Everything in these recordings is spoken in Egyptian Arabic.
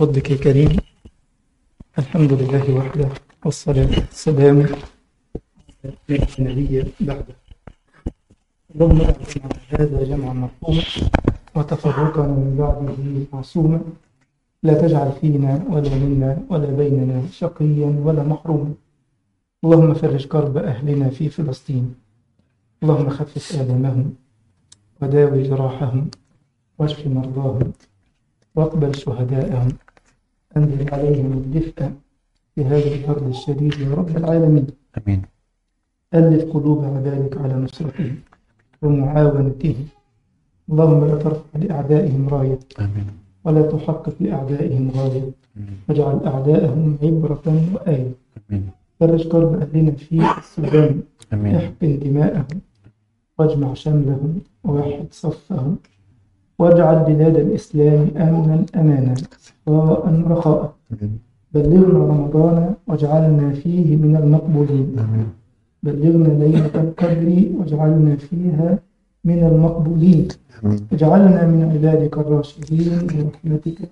فضلك يا كريم الحمد لله وحده والصلاة والسلام على النبي بعده اللهم اجعل جمعنا هذا جمعا مرحوما وتفرقنا من بعده معصوما لا تجعل فينا ولا منا ولا بيننا شقيا ولا محروما اللهم فرج كرب أهلنا في فلسطين اللهم خفف آلامهم وداوي جراحهم واشف مرضاهم واقبل شهداءهم أنزل عليهم الدفء في هذا الأرض الشديد يا رب العالمين امين ألف قلوب عبادك على نصرته ومعاونته اللهم لا ترفع لأعدائهم راية امين ولا تحقق لأعدائهم غاية امين واجعل أعداءهم عبرة وآية امين فرج كرب أهلنا في السودان امين احقن دماءهم واجمع شملهم ووحد صفهم واجعل بلاد الإسلام أمنا أمانا رخاء رخاء امين بلغنا رمضان واجعلنا فيه من المقبولين امين بلغنا ليلة القدر واجعلنا فيها من المقبولين امين اجعلنا من عبادك الراشدين برحمتك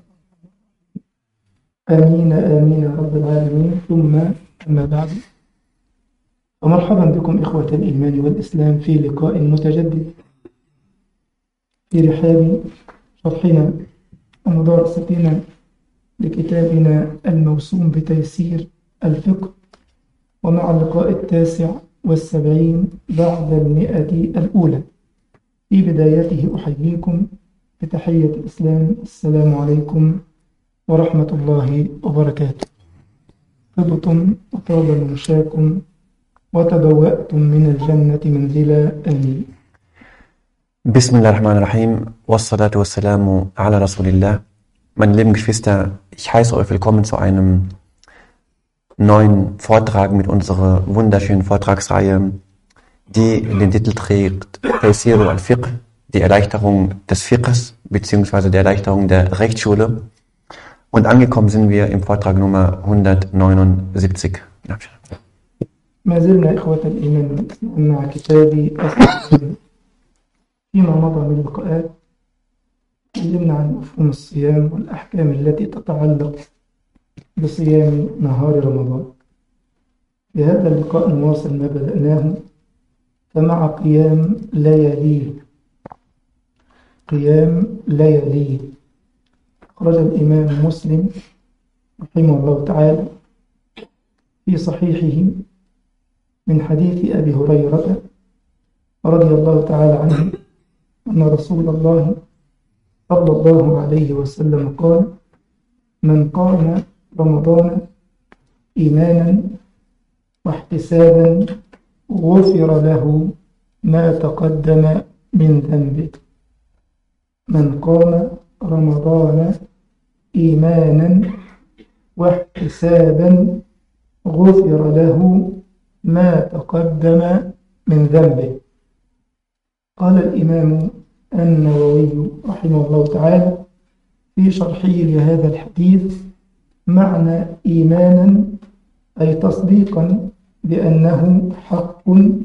آمين آمين يا رب العالمين ثم أما بعد ومرحبا بكم إخوة الإيمان والإسلام في لقاء متجدد في رحاب شرحنا ومدارستنا لكتابنا الموسوم بتيسير الفقه ومع اللقاء التاسع والسبعين بعد المئة الأولى في بدايته أحييكم بتحية الإسلام السلام عليكم ورحمة الله وبركاته طبتم وطاب ممشاكم وتبوأتم من الجنة منزلا آمين Bismillahirrahmanirrahim. Wassalatu wassalamu ala Rasulillah. Meine lieben Geschwister, ich heiße euch willkommen zu einem neuen Vortrag mit unserer wunderschönen Vortragsreihe, die den Titel trägt Taysiru al-Fiqh, die Erleichterung des Fiqhs beziehungsweise die Erleichterung der Rechtsschule. Und angekommen sind wir im Vortrag Nummer 179. ما زلنا إخوة الإيمان والإسلام مع كتاب أصل الإيمان. فيما مضى من لقاءات تكلمنا عن مفهوم الصيام والأحكام التي تتعلق بصيام نهار رمضان في هذا اللقاء نواصل ما بدأناه فمع قيام لياليه قيام لياليه أخرج الإمام مسلم رحمه الله تعالى في صحيحه من حديث أبي هريرة رضي الله تعالى عنه أن رسول الله صلى الله عليه وسلم قال من قام رمضان إيمانا واحتسابا غفر له ما تقدم من ذنبه من قام رمضان إيمانا واحتسابا غفر له ما تقدم من ذنبه قال الإمام النووي رحمه الله تعالى في شرحه لهذا الحديث معنى إيمانا أي تصديقا بأنه حق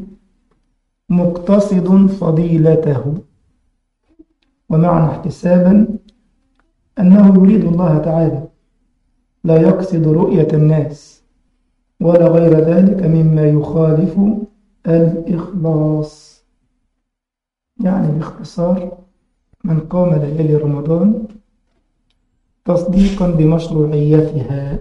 مقتصد فضيلته ومعنى احتسابا أنه يريد الله تعالى لا يقصد رؤية الناس ولا غير ذلك مما يخالف الإخلاص يعني باختصار من قام ليالي رمضان تصديقا بمشروعيتها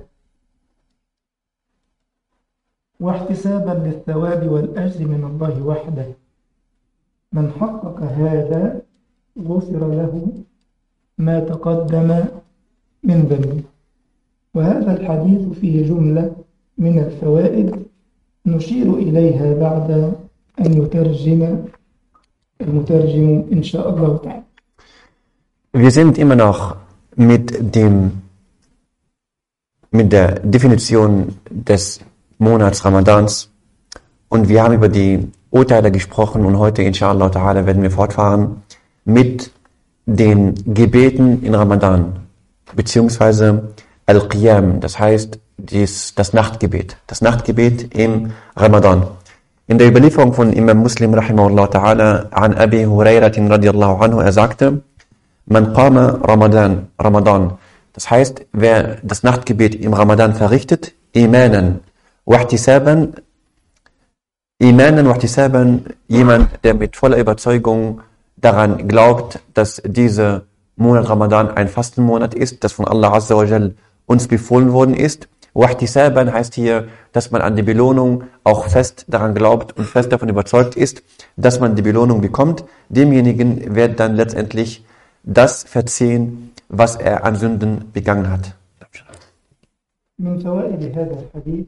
واحتسابا للثواب والأجر من الله وحده من حقق هذا غفر له ما تقدم من ذنبه وهذا الحديث فيه جملة من الفوائد نشير إليها بعد أن يترجم المترجم إن شاء الله تعالى Wir sind immer noch mit dem, mit der Definition des Monats Ramadans und wir haben über die Urteile gesprochen und heute inshallah ta'ala werden wir fortfahren mit den Gebeten in Ramadan beziehungsweise Al-Qiyam, das heißt dies, das Nachtgebet, das Nachtgebet im Ramadan. In der Überlieferung von Imam Muslim rahimahullah ta'ala an Abi Hurairatin radiallahu anhu, er sagte, Man qama Ramadan, Ramadan, Das heißt, wer das Nachtgebet im Ramadan verrichtet, imanan wahtisaban, imanan wahtisaban, jemand, der mit voller Überzeugung daran glaubt, dass dieser Monat Ramadan ein Fastenmonat ist, das von Allah Azza wa Jal uns befohlen worden ist. Wahtisaban heißt hier, dass man an die Belohnung auch fest daran glaubt und fest davon überzeugt ist, dass man die Belohnung bekommt. Demjenigen wird dann letztendlich das verziehen, was er an Sünden begangen hat. من فوائد هذا الحديث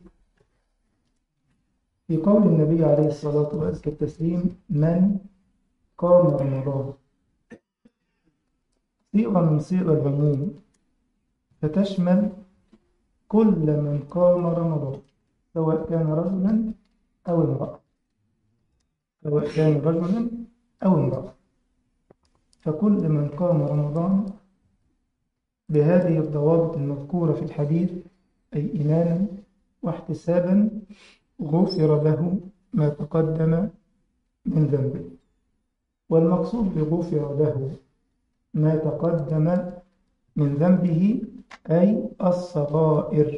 في قول النبي عليه الصلاة والتسليم من قام رمضان صيغة من صيغ العموم فتشمل كل من قام رمضان سواء كان رجلا أو امرأة سواء كان رجلا أو امرأة فكل من قام رمضان بهذه الضوابط المذكورة في الحديث أي إيمانا واحتسابا غفر له ما تقدم من ذنبه والمقصود بغفر له ما تقدم من ذنبه أي الصغائر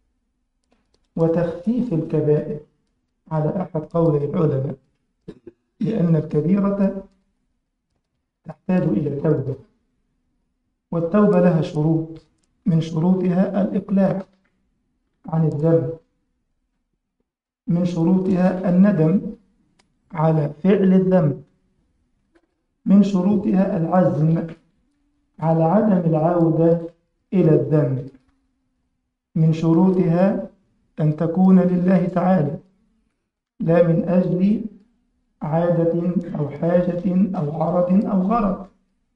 وتخفيف الكبائر على أحد قولي العلماء لأن الكبيرة تحتاج إلى توبة والتوبة لها شروط من شروطها الإقلاع عن الذنب من شروطها الندم على فعل الذنب من شروطها العزم على عدم العودة إلى الذنب من شروطها أن تكون لله تعالى لا من أجل عادة أو حاجة أو عرض أو غرض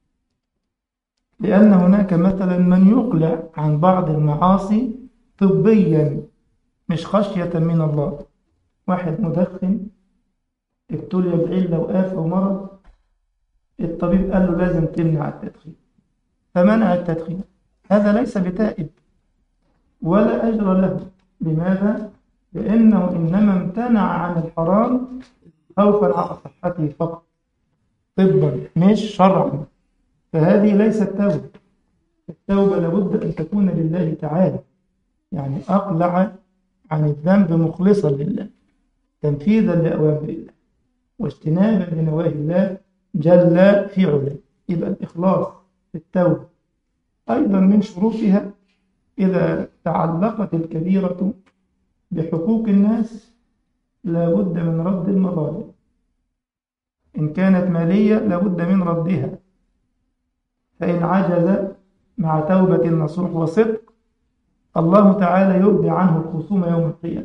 لأن هناك مثلا من يقلع عن بعض المعاصي طبيا مش خشية من الله واحد مدخن ابتلي بعلة وآفة ومرض الطبيب قال له لازم تمنع التدخين فمنع التدخين هذا ليس بتائب ولا أجر له لماذا؟ لأنه إنما امتنع عن الحرام خوفا على صحته فقط طبا مش شرعا فهذه ليست توبة التوبة لابد أن تكون لله تعالى يعني أقلع عن الذنب مخلصا لله تنفيذا لأوامر الله واجتنابا لنواهي الله جل في علاه يبقى الإخلاص في التوبة أيضا من شروطها إذا تعلقت الكبيرة بحقوق الناس لابد من رد المظالم إن كانت مالية لابد من ردها فإن عجز مع توبة نصوح وصدق الله تعالى يرضي عنه الخصوم يوم القيامة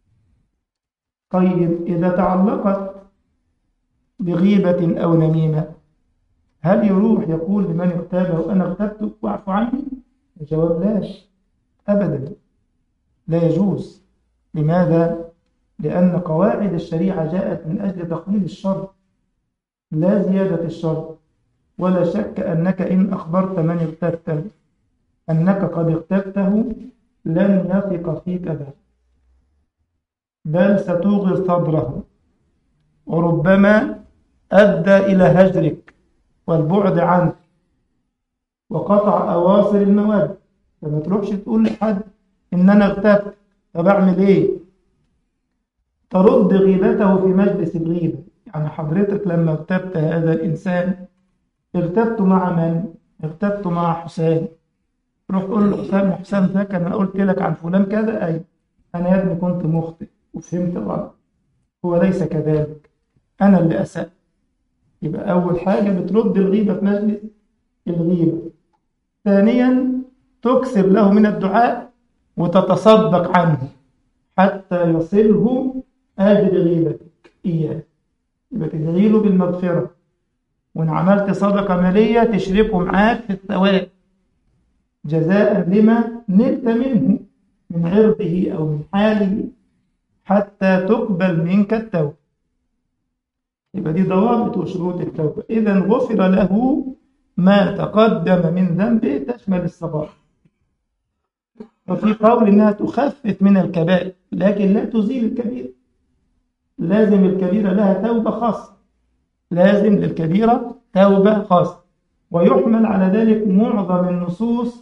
طيب إذا تعلقت بغيبة أو نميمة هل يروح يقول لمن اغتابه أنا اغتبتك واعف عني الجواب لاش أبدا لا يجوز لماذا؟ لأن قواعد الشريعة جاءت من أجل تقليل الشر لا زيادة الشر ولا شك أنك إن أخبرت من اغتبته أنك قد اغتبته لن يثق فيك ذلك بل ستوغر صدره وربما أدى إلى هجرك والبعد عنك وقطع أواصر المواد فما تروحش تقول لحد إن أنا اغتبت طب أعمل إيه؟ ترد غيبته في مجلس الغيبة يعني حضرتك لما اغتبت هذا الإنسان اغتبت مع من؟ اغتبت مع حسام روح قول له حسام حسام ذاك أنا قلت لك عن فلان كذا أي أنا يا ابني كنت مخطئ وفهمت غلط هو ليس كذلك أنا اللي أسأت يبقى أول حاجة بترد الغيبة في مجلس الغيبة ثانيا تكسب له من الدعاء وتتصدق عنه حتى يصله أجر غيبتك إياه يبقى تدعي له بالمغفرة وإن عملت صدقة مالية تشركه معاك في الثواب جزاء لما نلت منه من عرضه أو من حاله حتى تقبل منك التوبة يبقى دي ضوابط وشروط التوبة إذا غفر له ما تقدم من ذنبه تشمل الصغائر وفي قول إنها تخفف من الكبائر لكن لا تزيل الكبيرة لازم الكبيرة لها توبة خاصة لازم للكبيرة توبة خاصة ويحمل على ذلك معظم النصوص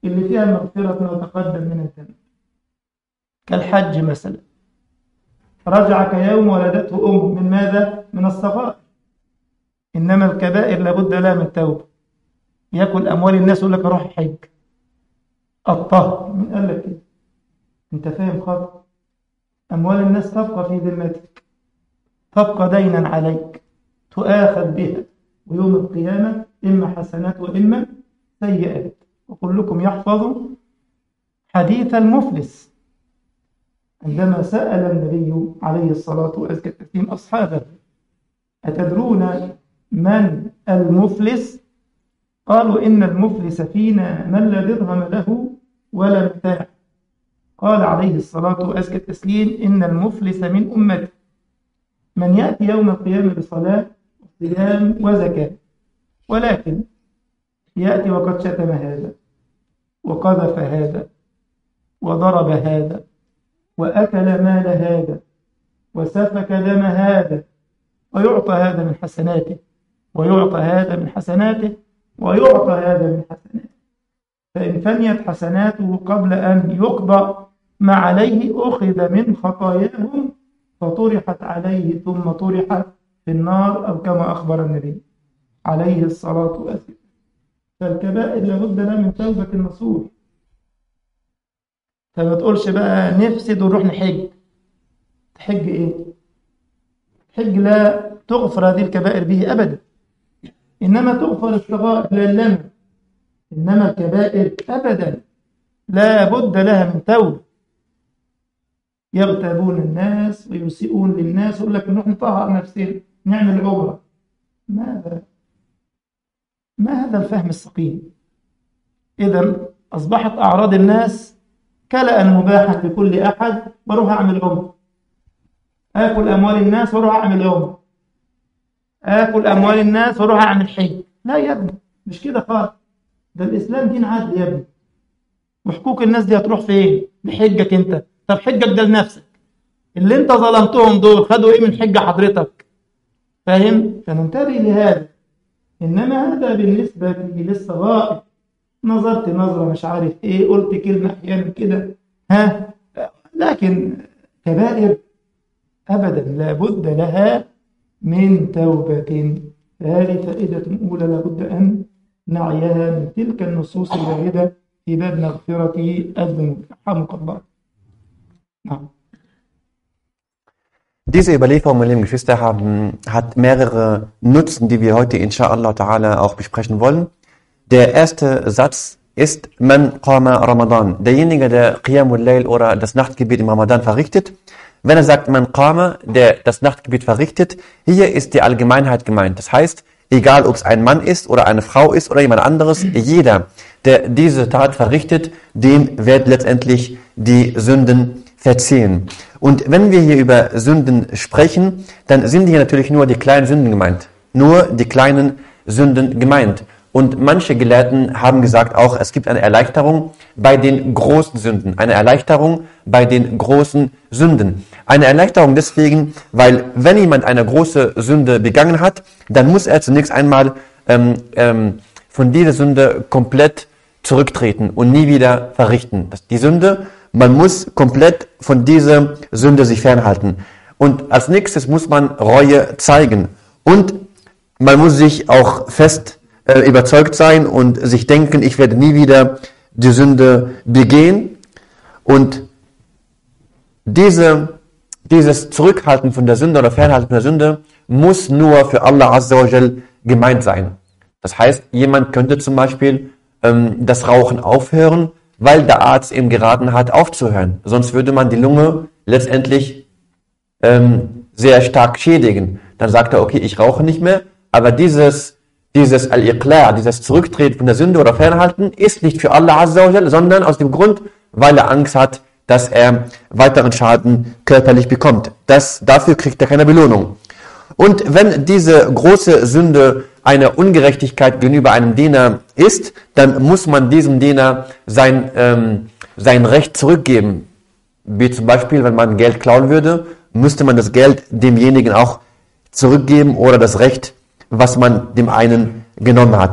اللي فيها مغفرة ما تقدم من الذنب كالحج مثلا رجع كيوم ولدته أم من ماذا؟ من الصغائر إنما الكبائر لابد لها من توبة يأكل أموال الناس يقول لك روح حج الطهر من قال لك كده أنت فاهم خطأ أموال الناس تبقى في ذمتك تبقى دينا عليك تؤاخذ بها ويوم القيامة إما حسنات وإما سيئات وكلكم يحفظ حديث المفلس عندما سأل النبي عليه الصلاة والسلام أصحابه أتدرون من المفلس قالوا إن المفلس فينا من لا درهم له ولا متاع قال عليه الصلاة وأزكى التسليم إن المفلس من أمتي من يأتي يوم القيامة بصلاة وصيام وزكاة ولكن يأتي وقد شتم هذا وقذف هذا وضرب هذا وأكل مال هذا وسفك دم هذا ويعطى هذا من حسناته ويعطى هذا من حسناته ويعطى هذا من حسناته فإن فنيت حسناته قبل أن يقضى ما عليه أخذ من خطاياهم فطرحت عليه ثم طرحت في النار أو كما أخبر النبي عليه الصلاة والسلام فالكبائر لابد لها من توبة النصوح فما تقولش بقى نفسد ونروح نحج تحج ايه حج لا تغفر هذه الكبائر به أبدا إنما تغفر الصغائر لا اللمم إنما الكبائر أبدا لا بد لها من توبة يغتابون الناس ويسيئون للناس ويقول لك نروح نطهر نفسنا نعمل عمرة ماذا ما هذا الفهم السقيم إذا أصبحت أعراض الناس كلأ مباحا لكل أحد بروح أعمل عمرة آكل أموال الناس وأروح أعمل عمرة آكل أموال الناس وأروح أعمل حج لا يا ابني مش كده خالص ده الإسلام دين عدل يا ابني وحقوق الناس دي هتروح فين بحجك أنت طب حجك ده لنفسك اللي أنت ظلمتهم دول خدوا إيه من حجة حضرتك فاهم فننتبه لهذا إنما هذا بالنسبة للصغائر نظرت نظرة مش عارف إيه قلت كلمة أحيانا كده ها لكن كبائر أبدا لابد لها من توبة هذه فائدة أولى لابد أن نعيها من تلك النصوص الواردة في باب مغفرة الذنوب رحمك الله نعم Diese Überlieferung, meine lieben Geschwister, haben, hat mehrere Nutzen, die wir heute inshallah ta'ala auch besprechen wollen. Der erste Satz ist Man qama Ramadan. Derjenige, der Qiyamul Layl oder das Nachtgebet im Ramadan verrichtet. Wenn er sagt Man qama, der das Nachtgebet verrichtet, hier ist die Allgemeinheit gemeint. Das heißt, egal ob es ein Mann ist oder eine Frau ist oder jemand anderes, jeder, der diese Tat verrichtet, dem wird letztendlich die Sünden verziehen. Und wenn wir hier über Sünden sprechen, dann sind hier natürlich nur die kleinen Sünden gemeint. Nur die kleinen Sünden gemeint. Und manche Gelehrten haben gesagt auch, es gibt eine Erleichterung bei den großen Sünden. Eine Erleichterung bei den großen Sünden. Eine Erleichterung deswegen, weil wenn jemand eine große Sünde begangen hat, dann muss er zunächst einmal ähm, ähm, von dieser Sünde komplett zurücktreten und nie wieder verrichten. Das, die Sünde, man muss komplett von dieser Sünde sich fernhalten. Und als nächstes muss man Reue zeigen. Und man muss sich auch fest äh, überzeugt sein und sich denken, ich werde nie wieder die Sünde begehen. Und diese, dieses Zurückhalten von der Sünde oder Fernhalten von der Sünde muss nur für Allah Azza wa Jal gemeint sein. Das heißt, jemand könnte zum Beispiel ähm, das Rauchen aufhören, weil der Arzt ihm geraten hat, aufzuhören. Sonst würde man die Lunge letztendlich ähm, sehr stark schädigen. Dann sagt er, okay, ich rauche nicht mehr, aber dieses, dieses Al-Iqla, dieses Zurücktreten von der Sünde oder Fernhalten ist nicht für Allah Azza wa Jal, sondern aus dem Grund, weil er Angst hat, dass er weiteren Schaden körperlich bekommt. Das, dafür kriegt er keine Belohnung. Und wenn diese große Sünde eine Ungerechtigkeit gegenüber einem Diener ist, dann muss man diesem Diener sein, ähm, sein Recht zurückgeben. Wie zum Beispiel, wenn man Geld klauen würde, müsste man das Geld demjenigen auch zurückgeben oder das Recht, was man dem einen genommen hat.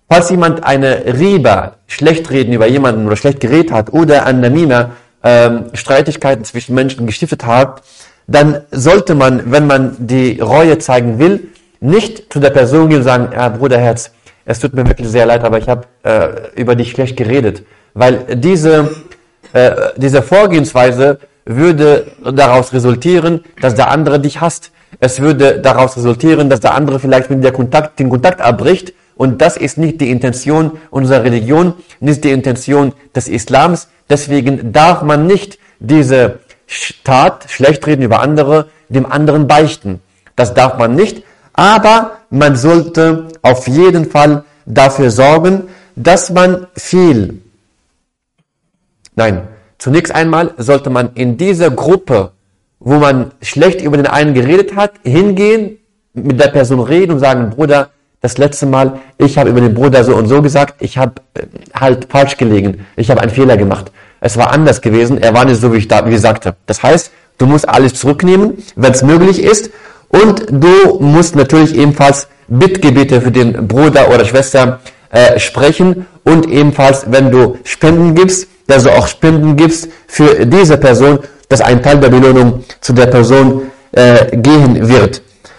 falls jemand eine Riba, schlecht reden über jemanden oder schlecht geredet hat oder an Namima ähm, Streitigkeiten zwischen Menschen gestiftet hat, dann sollte man, wenn man die Reue zeigen will, nicht zu der Person gehen und sagen, ja, Bruderherz, es tut mir wirklich sehr leid, aber ich habe äh, über dich schlecht geredet. Weil diese, äh, diese Vorgehensweise würde daraus resultieren, dass der andere dich hasst. Es würde daraus resultieren, dass der andere vielleicht mit dir Kontakt, den Kontakt abbricht. Und das ist nicht die Intention unserer Religion, nicht die Intention des Islams. Deswegen darf man nicht diese Tat, schlecht reden über andere, dem anderen beichten. Das darf man nicht. Aber man sollte auf jeden Fall dafür sorgen, dass man viel, nein, zunächst einmal sollte man in dieser Gruppe, wo man schlecht über den einen geredet hat, hingehen, mit der Person reden und sagen, Bruder, das letzte Mal, ich habe über den Bruder so und so gesagt, ich habe äh, halt falsch gelegen, ich habe einen Fehler gemacht. Es war anders gewesen, er war nicht so, wie ich da, wie ich sagte. Das heißt, du musst alles zurücknehmen, wenn es möglich ist und du musst natürlich ebenfalls Bittgebete für den Bruder oder Schwester äh, sprechen und ebenfalls, wenn du Spenden gibst, dass du auch Spenden gibst für diese Person, dass ein Teil der Belohnung zu der Person äh, gehen wird.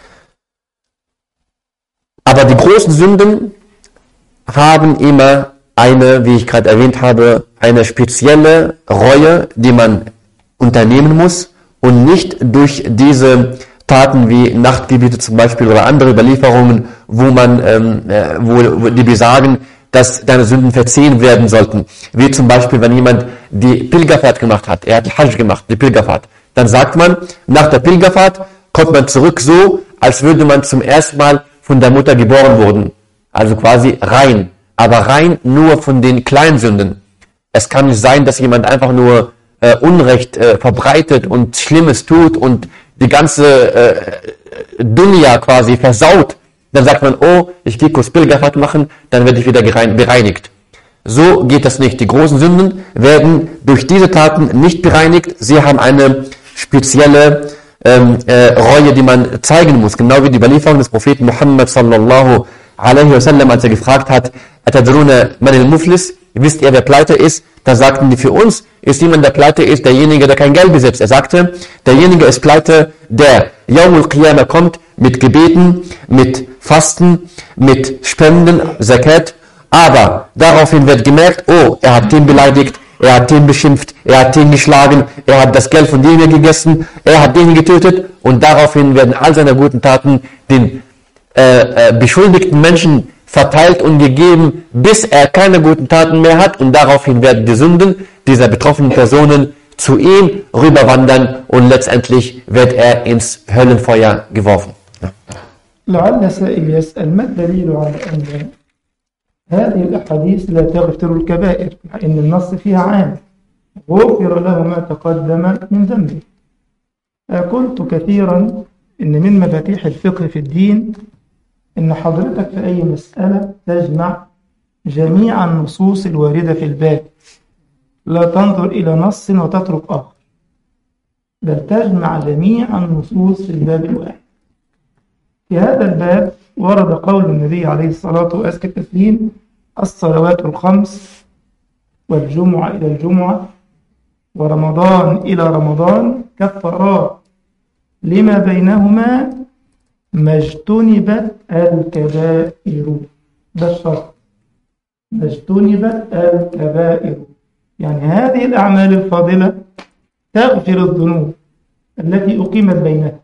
Aber die großen Sünden haben immer eine, wie ich gerade erwähnt habe, eine spezielle Reue, die man unternehmen muss und nicht durch diese Taten wie Nachtgebiete zum Beispiel oder andere Überlieferungen, wo man, ähm, äh, wo, wo die besagen, dass deine Sünden verziehen werden sollten. Wie zum Beispiel, wenn jemand die Pilgerfahrt gemacht hat, er hat die Hajj gemacht, die Pilgerfahrt, dann sagt man, nach der Pilgerfahrt kommt man zurück so, als würde man zum ersten Mal von der Mutter geboren worden. Also quasi rein. Aber rein nur von den Kleinsünden. Es kann nicht sein, dass jemand einfach nur äh, Unrecht äh, verbreitet und Schlimmes tut und die ganze äh, Dunya quasi versaut, dann sagt man, oh, ich gehe kurz Pilgerfahrt machen, dann werde ich wieder bereinigt. So geht das nicht. Die großen Sünden werden durch diese Taten nicht bereinigt. Sie haben eine spezielle ähm, äh, Reue, die man zeigen muss. Genau wie die Überlieferung des Propheten Muhammad sallallahu alaihi wasallam, als er gefragt hat, Atadruna man al-Muflis, wisst ihr, wer pleite ist? Da sagten die, für uns ist jemand, der pleite ist, derjenige, der kein Geld besitzt. Er sagte, derjenige ist pleite, der Yawmul Qiyamah kommt mit Gebeten, mit Fasten, mit Spenden, Zakat, aber daraufhin wird gemerkt, oh, er hat den beleidigt, er hat den beschimpft, er hat den geschlagen, er hat das Geld von dem gegessen, er hat den getötet und daraufhin werden all seine guten Taten den äh, äh, beschuldigten Menschen verteilt und gegeben, bis er keine guten Taten mehr hat und daraufhin werden die Sünden dieser betroffenen Personen zu ihm rüberwandern und letztendlich wird er ins Höllenfeuer geworfen. لعل سائل يسأل ما الدليل على أن هذه الأحاديث لا تغفر الكبائر مع أن النص فيها عام غفر له ما تقدم من ذنبه قلت كثيرا أن من مفاتيح الفقه في الدين إن حضرتك في أي مسألة تجمع جميع النصوص الواردة في الباب لا تنظر إلى نص وتترك آخر بل تجمع جميع النصوص في الباب الواحد في هذا الباب ورد قول النبي عليه الصلاة وأزكى التسليم الصلوات الخمس والجمعة إلى الجمعة ورمضان إلى رمضان كفارات لما بينهما ما اجتنبت الكبائر ده الشرط ما اجتنبت الكبائر يعني هذه الأعمال الفاضلة تغفر الذنوب التي أقيمت بينها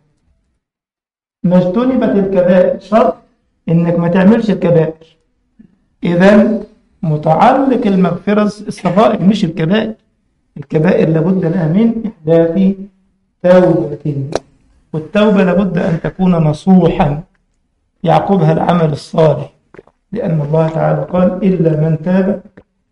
ما اجتنبت الكبائر شرط إنك ما تعملش الكبائر إذا متعلق المغفرة الصغائر مش الكبائر الكبائر لابد لها من إحداث توبة والتوبة لابد أن تكون نصوحا يعقبها العمل الصالح لأن الله تعالى قال إلا من تاب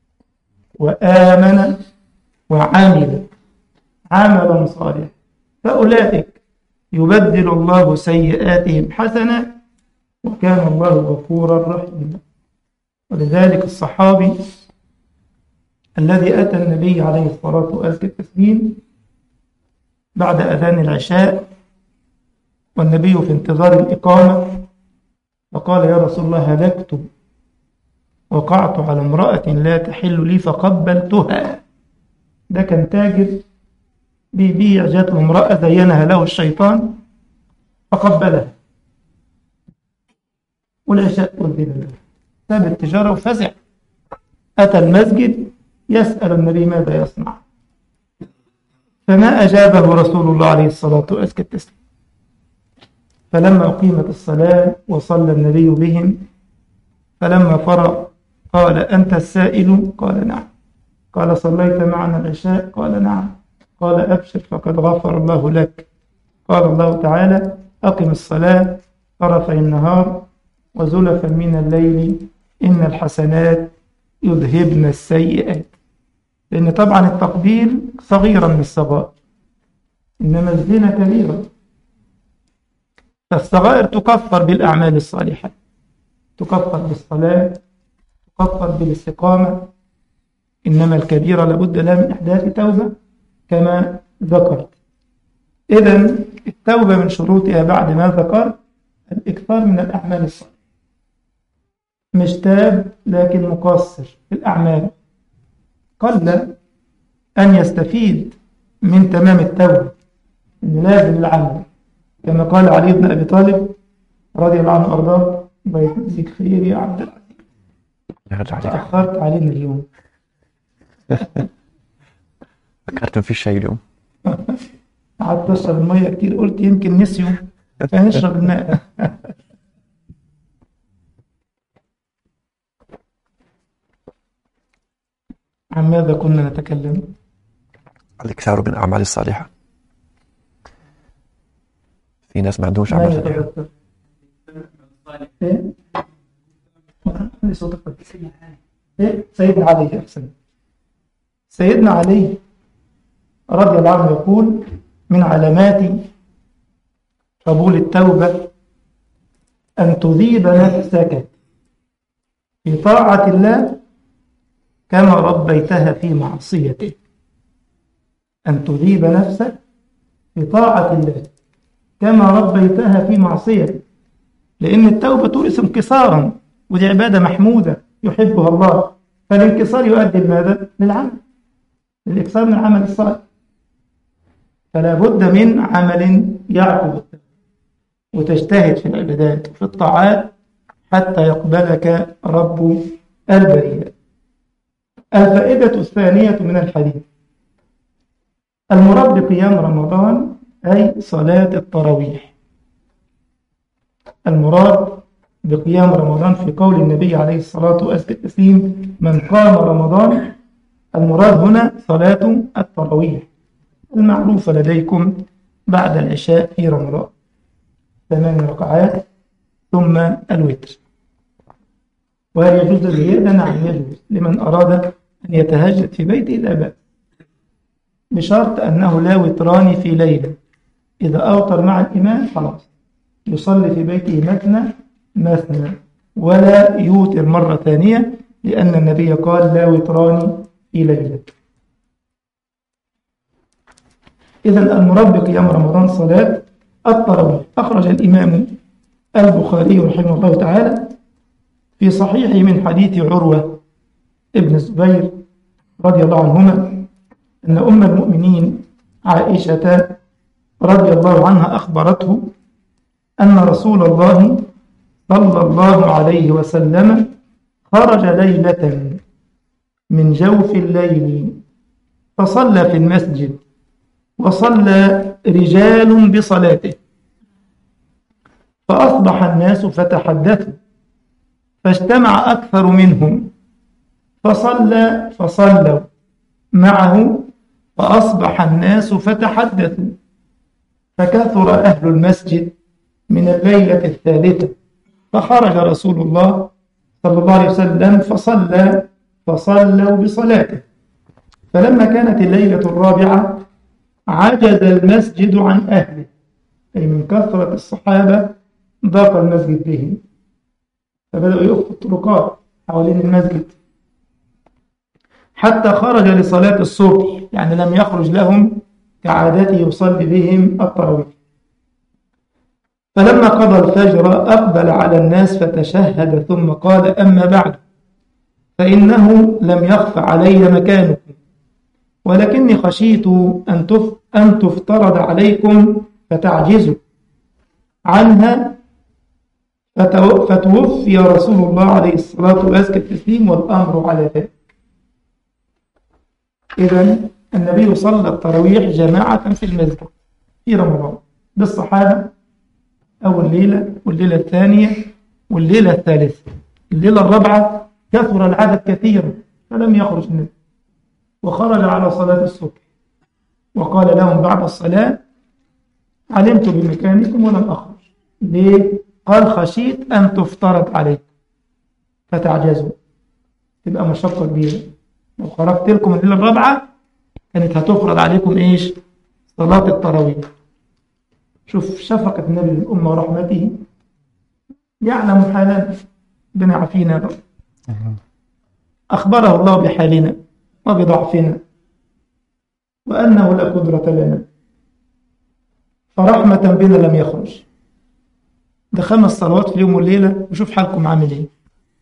وآمن وعمل عملا صالحا فأولئك يبدل الله سيئاتهم حسنات وكان الله غفورا رحيما ولذلك الصحابي الذي أتى النبي عليه الصلاة وأزكى التسليم بعد أذان العشاء والنبي في انتظار الإقامة فقال يا رسول الله هلكت وقعت على امرأة لا تحل لي فقبلتها ده كان تاجر بيبيع جات له امرأة زينها له الشيطان فقبلها والعشاء أذن له ساب التجارة وفزع أتى المسجد يسأل النبي ماذا يصنع فما أجابه رسول الله عليه الصلاة والسلام فلما أقيمت الصلاة وصلى النبي بهم فلما فرغ قال أنت السائل قال نعم قال صليت معنا العشاء قال نعم قال أبشر فقد غفر الله لك قال الله تعالى أقم الصلاة طرفي النهار وزلفا من الليل إن الحسنات يذهبن السيئات لأن طبعا التقبيل صغيرا من الصغائر إنما الزنا كبيرا فالصغائر تكفر بالأعمال الصالحة تكفر بالصلاة تكفر بالاستقامة إنما الكبيرة لابد لها من إحداث توبة كما ذكرت إذا التوبة من شروطها بعد ما ذكرت الإكثار من الأعمال الصالحة مش تاب لكن مقصر في الأعمال قل أن يستفيد من تمام التوبة إن لازم العمل كما قال علي بن أبي طالب رضي الله عنه وأرضاه الله يجزيك خير يا عبد العزيز يرجع عليك تأخرت علينا اليوم فكرت ما فيش شيء اليوم قعدت أشرب المية كتير قلت يمكن نسيوا فنشرب الماء عن ماذا كنا نتكلم؟ الإكثار من الأعمال الصالحة في ناس ما عندهمش ما أعمال صالحة يتذكر إيه؟ عندي صوت أكبر. إيه؟ سيدنا علي أحسن سيدنا علي رضي الله عنه يقول من علامات قبول التوبة أن تذيب نفسك في طاعة الله كما ربيتها في معصيته أن تذيب نفسك في طاعة الله كما ربيتها في معصيته لأن التوبة تورث انكسارا ودي عبادة محمودة يحبها الله فالانكسار يؤدي لماذا؟ للعمل للإكثار من العمل الصالح فلا بد من عمل يعقب التوبة وتجتهد في العبادات وفي الطاعات حتى يقبلك رب البرية الفائدة الثانية من الحديث المراد بقيام رمضان أي صلاة التراويح المراد بقيام رمضان في قول النبي عليه الصلاة والسلام من قام رمضان المراد هنا صلاة التراويح المعروفة لديكم بعد العشاء في رمضان ثمان ركعات ثم الوتر وهل يجوز الزيادة؟ نعم يجوز لمن أراد أن يتهجد في بيته لا بأس بشرط أنه لا وتران في ليلة إذا أوتر مع الإمام خلاص يصلي في بيته مثنى مثنى ولا يوتر مرة ثانية لأن النبي قال لا وتران في ليلة إذا المراد بقيام رمضان صلاة التراويح أخرج الإمام البخاري رحمه الله تعالى في صحيحه من حديث عروة ابن الزبير رضي الله عنهما أن أم المؤمنين عائشة رضي الله عنها أخبرته أن رسول الله صلى الله عليه وسلم خرج ليلة من جوف الليل فصلى في المسجد وصلى رجال بصلاته فأصبح الناس فتحدثوا فاجتمع أكثر منهم فصلى فصلوا معه فأصبح الناس فتحدثوا فكثر أهل المسجد من الليلة الثالثة فخرج رسول الله صلى الله عليه وسلم فصلى فصلوا بصلاته فلما كانت الليلة الرابعة عجز المسجد عن أهله أي من كثرة الصحابة ضاق المسجد بهم فبدأوا يخطوا الطرقات حوالين المسجد حتى خرج لصلاة الصبح يعني لم يخرج لهم كعادته يصلي بهم التراويح فلما قضى الفجر أقبل على الناس فتشهد ثم قال أما بعد فإنه لم يخف علي مكانكم ولكني خشيت أن تف أن تفترض عليكم فتعجزوا عنها فتو- فتوفي رسول الله عليه الصلاة وأزكى التسليم والأمر على ذلك إذا النبي صلى التراويح جماعة في المسجد في رمضان بالصحابة أول ليلة والليلة الثانية والليلة الثالثة الليلة الرابعة كثر العدد كثيرا فلم يخرج النبي وخرج على صلاة الصبح وقال لهم بعد الصلاة علمت بمكانكم ولم أخرج ليه؟ قال خشيت أن تفترض عليكم فتعجزوا تبقى مشقة كبيرة لو خرجت لكم الليلة الرابعة كانت هتفرض عليكم إيش؟ صلاة التراويح شوف شفقة النبي للأمة ورحمته يعلم حالنا ربنا يعافينا يا رب أخبره الله بحالنا وبضعفنا وأنه لا قدرة لنا فرحمة بنا لم يخرج ده خمس صلوات في اليوم والليلة وشوف حالكم عامل ايه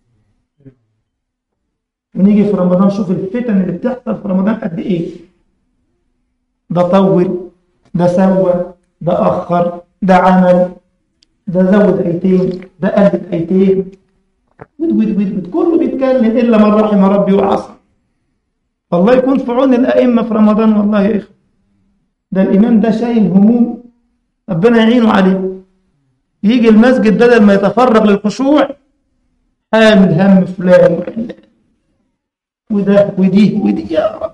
ونيجي في رمضان شوف الفتن اللي بتحصل في رمضان قد ايه ده طول ده سوى ده أخر ده عمل ده زود أيتين ده قلد أيتين ود ود ود ود كله بيتكلم إلا من رحم ربي وعصى الله يكون في عون الأئمة في رمضان والله يا إخوة ده الإمام ده شايل هموم ربنا يعينه عليه يجي المسجد بدل ما يتفرغ للخشوع حامل هم فلان وعلان وده ودي ودي يا رب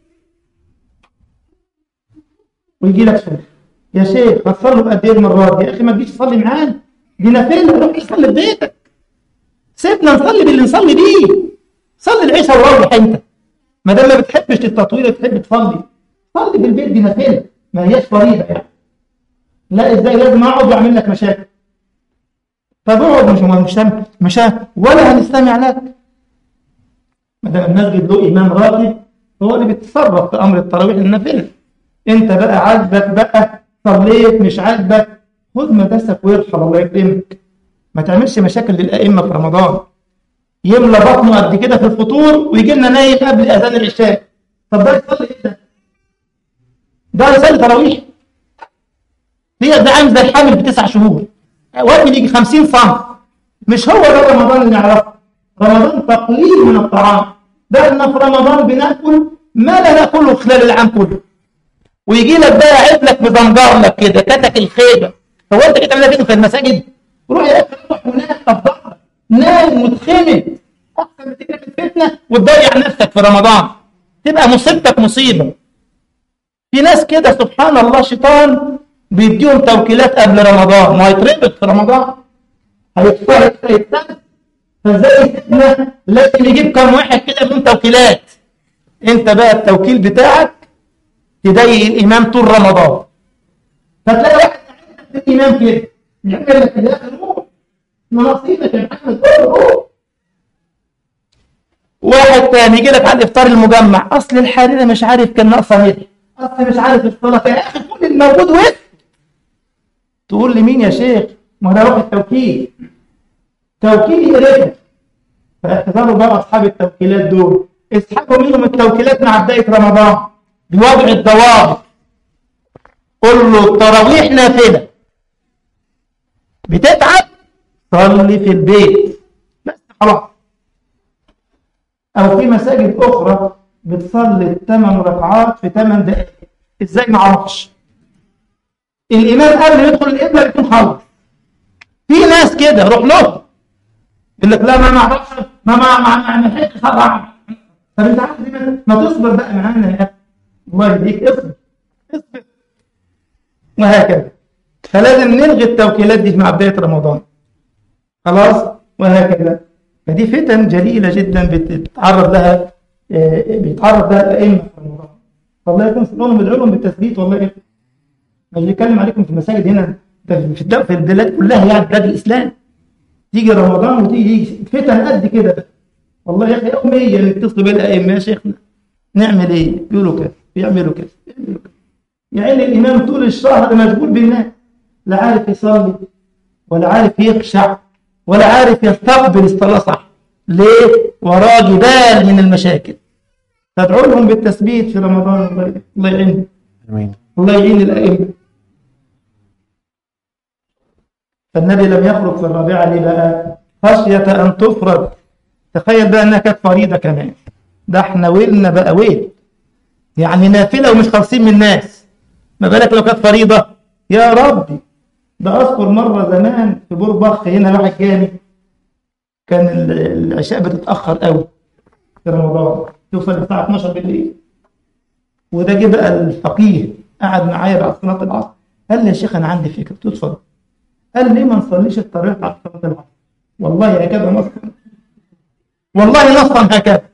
ويجي لك شيخ يا شيخ هتصلوا بقد ايه المرات يا اخي ما تجيش تصلي معانا دي نافله روح صلي في بيتك سيبنا نصلي باللي نصلي بيه صلي العشاء وروح انت ما دام ما بتحبش التطويل بتحب تصلي صلي في البيت دي نافله ما هياش فريضه يعني لا ازاي لازم اقعد واعمل لك مشاكل طب اقعد مش مش مش ولا هنستمع لك ما دام المسجد له امام راتب هو اللي بيتصرف في امر التراويح النافله انت بقى عاجبك بقى صليت مش عاجبك خد مدرسك وارحل الله يكرمك ما تعملش مشاكل للائمه في رمضان يملى بطنه قد كده في الفطور ويجي لنا نايم قبل اذان العشاء طب ده يصلي ايه ده؟ ده يصلي تراويح هي ده عامل زي الحامل بتسع شهور وقت يجي 50 سم مش هو ده رمضان اللي نعرفه رمضان تقليل من الطعام ده احنا في رمضان بناكل ما لا ناكله خلال العام كله ويجي لك بقى يعيب لك مزنجر لك كده كتك الخيبه هو انت كده بتعمل كده في المساجد روح يا اخي روح ونام طب نام واتخمد احسن ما تجري في الفتنه وتضيع نفسك في رمضان تبقى مصيبتك مصيبه في ناس كده سبحان الله شيطان بيديهم توكيلات قبل رمضان ما هيتربط في رمضان هيتفرق هيتفرق فازاي الفتنه لازم يجيب كم واحد كده بدون توكيلات انت بقى التوكيل بتاعك تضايق الامام طول رمضان فتلاقي واحد في الامام كده يعمل لك يا اخي روح نصيبك يا محمد روح واحد تاني يجي لك على الافطار المجمع اصل الحريره مش عارف كان ناقصه متر اصل مش عارف الصلاه يا اخي كل الموجود وقف تقول لي مين يا شيخ ما ده روح التوكيل توكيل يقرفك فاحتضروا بقى اصحاب التوكيلات دول اسحبوا منهم التوكيلات مع بدايه رمضان بوضع الضوابط قل له التراويح نافله بتتعب صلي في البيت بس خلاص او في مساجد اخرى بتصلي الثمان ركعات في ثمان دقائق ازاي ما اعرفش الامام قبل ما يدخل القبله بيكون خلص في ناس كده روح له يقول لك لا ما نعرفش ما ما ما ما نحكي طبعا طب انت عارف ما, ما تصبر بقى معانا يا اخي الله يهديك اصبر اصبر وهكذا فلازم نلغي التوكيلات دي مع بدايه رمضان خلاص وهكذا فدي فتن جليله جدا بتتعرض لها بيتعرض لها الائمه في رمضان فالله يكون في عونهم ادعوا لهم بالتثبيت والله يكون مش بيتكلم عليكم في المساجد هنا في في البلاد كلها يعني بلاد الاسلام تيجي رمضان وتيجي فتن قد كده والله يا اخي يوميا يتصلوا بالائمه يا شيخنا نعمل ايه؟ يقولوا كده بيعملوا كده بيعملوا كده يعني الامام طول الشهر مشغول بالناس لا عارف يصلي ولا عارف يخشع ولا عارف يستقبل الصلاه صح ليه؟ وراه جبال من المشاكل فادعوا لهم بالتثبيت في رمضان الله- الله يعينهم Amen. الله يعين الأئمة فالنبي لم يخرج في الرابعة ليه بقى خشية أن تفرض تخيل بقى أنها كانت فريضة كمان ده احنا ويلنا بقى ويل يعني نافلة ومش خالصين من الناس ما بالك لو كانت فريضة يا ربي ده أذكر مرة زمان في بوربخ هنا واحد جاني كان ال- العشاء بتتأخر قوي في رمضان توصل الساعة 12 بالليل وده جه بقى الفقيه قعد معايا بعد صلاة العصر قال لي يا شيخ أنا عندي فكرة قلت له اتفضل قال ليه ما نصليش التراويح بعد صلاة العصر والله هكذا نصا والله نصا هكذا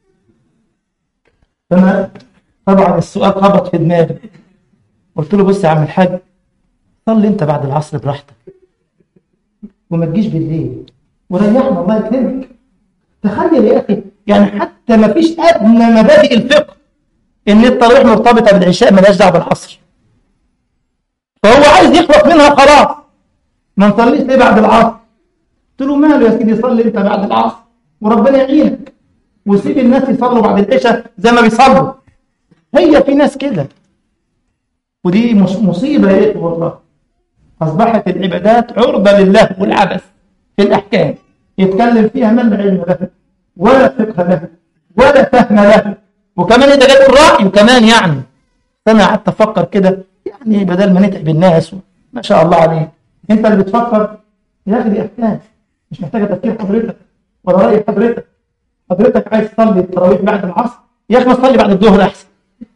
فأنا طبعا السؤال خبط في دماغي قلت له بص يا عم الحاج صلي انت بعد العصر براحتك وما تجيش بالليل وريحنا الله يكرمك تخيل يا اخي يعني حتى ما فيش ادنى مبادئ الفقه ان التراويح مرتبطه بالعشاء مالهاش دعوه بالعصر فهو عايز يخلص منها وخلاص ما نصليش ليه بعد العصر قلت له ماله يا سيدي صلي انت بعد العصر وربنا يعينك وسيب الناس يصلوا بعد العشاء زي ما بيصلوا هي في ناس كده ودي مش مصيبه يا اخي والله اصبحت العبادات عرضه لله والعبث في الاحكام يتكلم فيها من لا علم له ولا فقه له ولا فهم له وكمان اذا جت الراي وكمان يعني انا قعدت افكر كده يعني بدل ما نتعب الناس ما شاء الله عليك انت اللي بتفكر يا اخي دي احكام مش محتاجه تفكير حضرتك ولا راي حضرتك حضرتك عايز تصلي التراويح بعد العصر يا اخي ما تصلي بعد الظهر احسن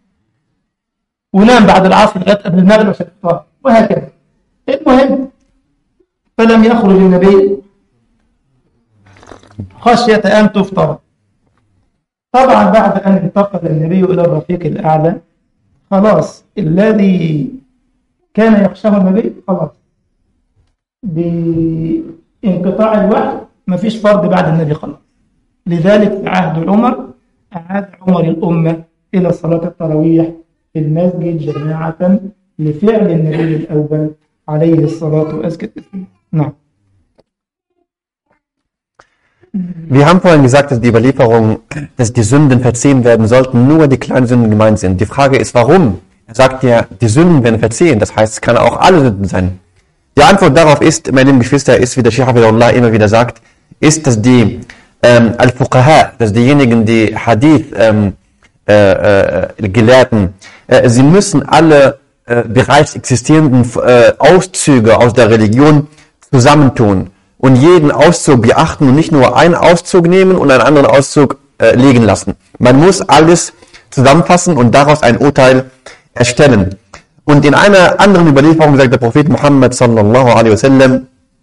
ونام بعد العصر لغايه قبل المغرب عشان تفطر وهكذا المهم فلم يخرج النبي خشية أن تفطر طبعا بعد أن انتقل النبي إلى الرفيق الأعلى خلاص الذي كان يخشاه النبي خلاص بانقطاع الوحي ما فيش فرض بعد النبي خلاص لذلك في عهد عمر أعاد عمر الأمة إلى صلاة التراويح في المسجد جماعة لفعل النبي الأول عليه الصلاة والسلام نعم Wir haben vorhin gesagt, dass die Überlieferung, dass die Sünden verziehen werden sollten, nur die kleinen Sünden gemeint sind. Die Frage ist, warum? Er sagt ja, die Sünden werden verziehen. Das heißt, es kann auch alle Sünden sein. Die Antwort darauf ist, meine lieben Geschwister, ist, wie der Sheikh Hafidullah immer wieder sagt, ist, dass die ähm, Al-Fuqaha, dass diejenigen, die Hadith ähm, äh, äh, Gelehrten, äh, sie müssen alle äh, bereits existierenden äh, Auszüge aus der Religion zusammentun und jeden Auszug beachten und nicht nur einen Auszug nehmen und einen anderen Auszug äh, liegen lassen. Man muss alles zusammenfassen und daraus ein Urteil erstellen. Und in einer anderen Überlieferung sagt der Prophet Muhammad sallallahu alaihi wasallam,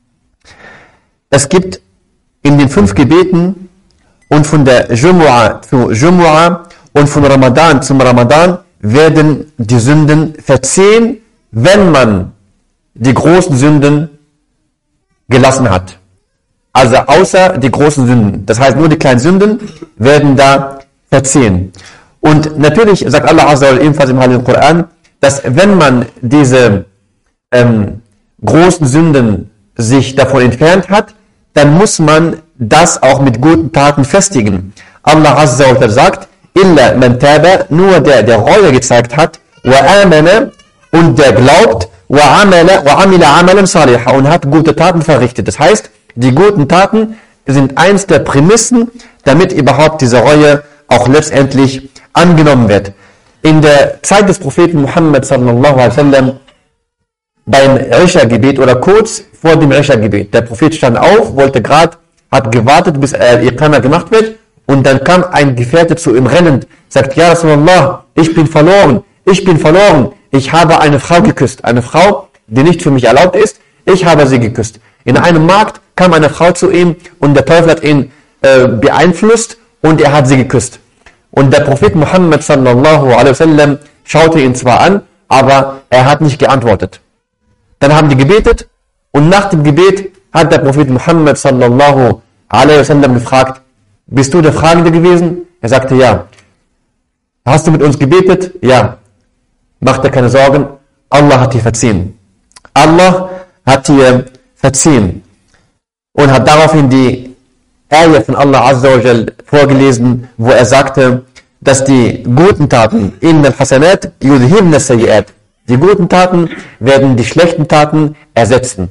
es gibt in den fünf Gebeten und von der Jumu'ah zu Jumu'ah und von Ramadan zum Ramadan werden die Sünden verziehen, wenn man die großen Sünden gelassen hat. Also außer die großen Sünden. Das heißt, nur die kleinen Sünden werden da verziehen. Und natürlich sagt Allah Azza wa Jalla ebenfalls im Heiligen Koran, dass wenn man diese ähm, großen Sünden sich davon entfernt hat, dann muss man das auch mit guten Taten festigen. Allah Azza wa Jalla sagt, illa man taba, nur der, der Reue gezeigt hat, wa amana, und der glaubt, wa amala, wa amila amalan saliha, und hat gute Taten verrichtet. Das heißt, die guten Taten sind eins der Prämissen, damit überhaupt diese Reue auch letztendlich angenommen wird. In der Zeit des Propheten Muhammad sallallahu alaihi wasallam beim Isha-Gebet oder kurz vor dem Isha-Gebet. Der Prophet stand auf, wollte gerade, hat gewartet, bis er Iqama gemacht wird und dann kam ein Gefährte zu ihm rennend, sagt, Ja Rasulallah, ich bin verloren, ich bin verloren, ich habe eine Frau geküsst, eine Frau, die nicht für mich erlaubt ist, ich habe sie geküsst. In einem Markt kam eine Frau zu ihm und der Teufel hat ihn äh, beeinflusst und er hat sie geküsst. Und der Prophet Muhammad sallallahu alaihi wasallam schaute ihn zwar an, aber er hat nicht geantwortet. Dann haben die gebetet und nach dem Gebet hat der Prophet Muhammad sallallahu alaihi wasallam gefragt, bist du der Fragende gewesen? Er sagte ja. Hast du mit uns gebetet? Ja. Mach dir keine Sorgen, Allah hat dir verziehen. Allah hat dir verziehen und hat daraufhin die Ayah von Allah Azza wa Jal vorgelesen, wo er sagte, dass die guten Taten in al-Hasanat yudhibna sayyi'at. Die guten Taten werden die schlechten Taten ersetzen.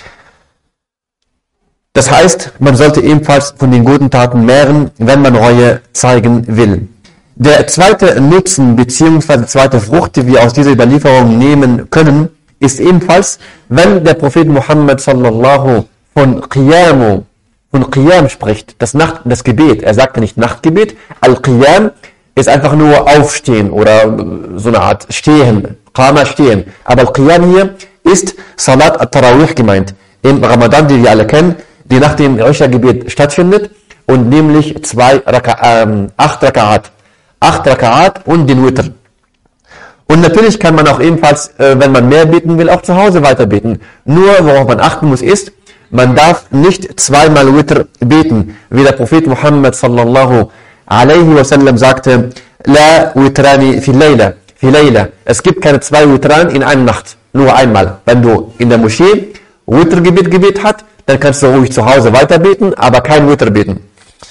Das heißt, man sollte ebenfalls von den guten Taten mehren, wenn man Reue zeigen will. Der zweite Nutzen bzw. zweite Frucht, die wir aus dieser Überlieferung nehmen können, ist ebenfalls, wenn der Prophet Muhammad sallallahu von Qiyamu, von Qiyam spricht, das, Nacht, das Gebet. Er sagte nicht Nachtgebet. Al-Qiyam ist einfach nur Aufstehen oder so eine Art Stehen, Qama stehen. Aber Al-Qiyam hier ist Salat al-Tarawih gemeint. Im Ramadan, die wir alle kennen, die nach dem Isha-Gebet stattfindet und nämlich zwei Raka, ähm, acht Raka'at. Acht Raka'at und den Witr. Und natürlich kann man auch ebenfalls, äh, wenn man mehr beten will, auch zu Hause weiter beten. Nur, worauf man achten muss, ist, man darf nicht zweimal Witr beten, wie der Prophet Muhammad sallallahu alaihi wasallam sagte, La witrani fi layla, fi layla. Es gibt keine zwei Witran in einer Nacht, nur einmal. Wenn du in der Moschee Witr-Gebet gebet hat, dann kannst du ruhig zu Hause weiter beten, aber kein Witr beten.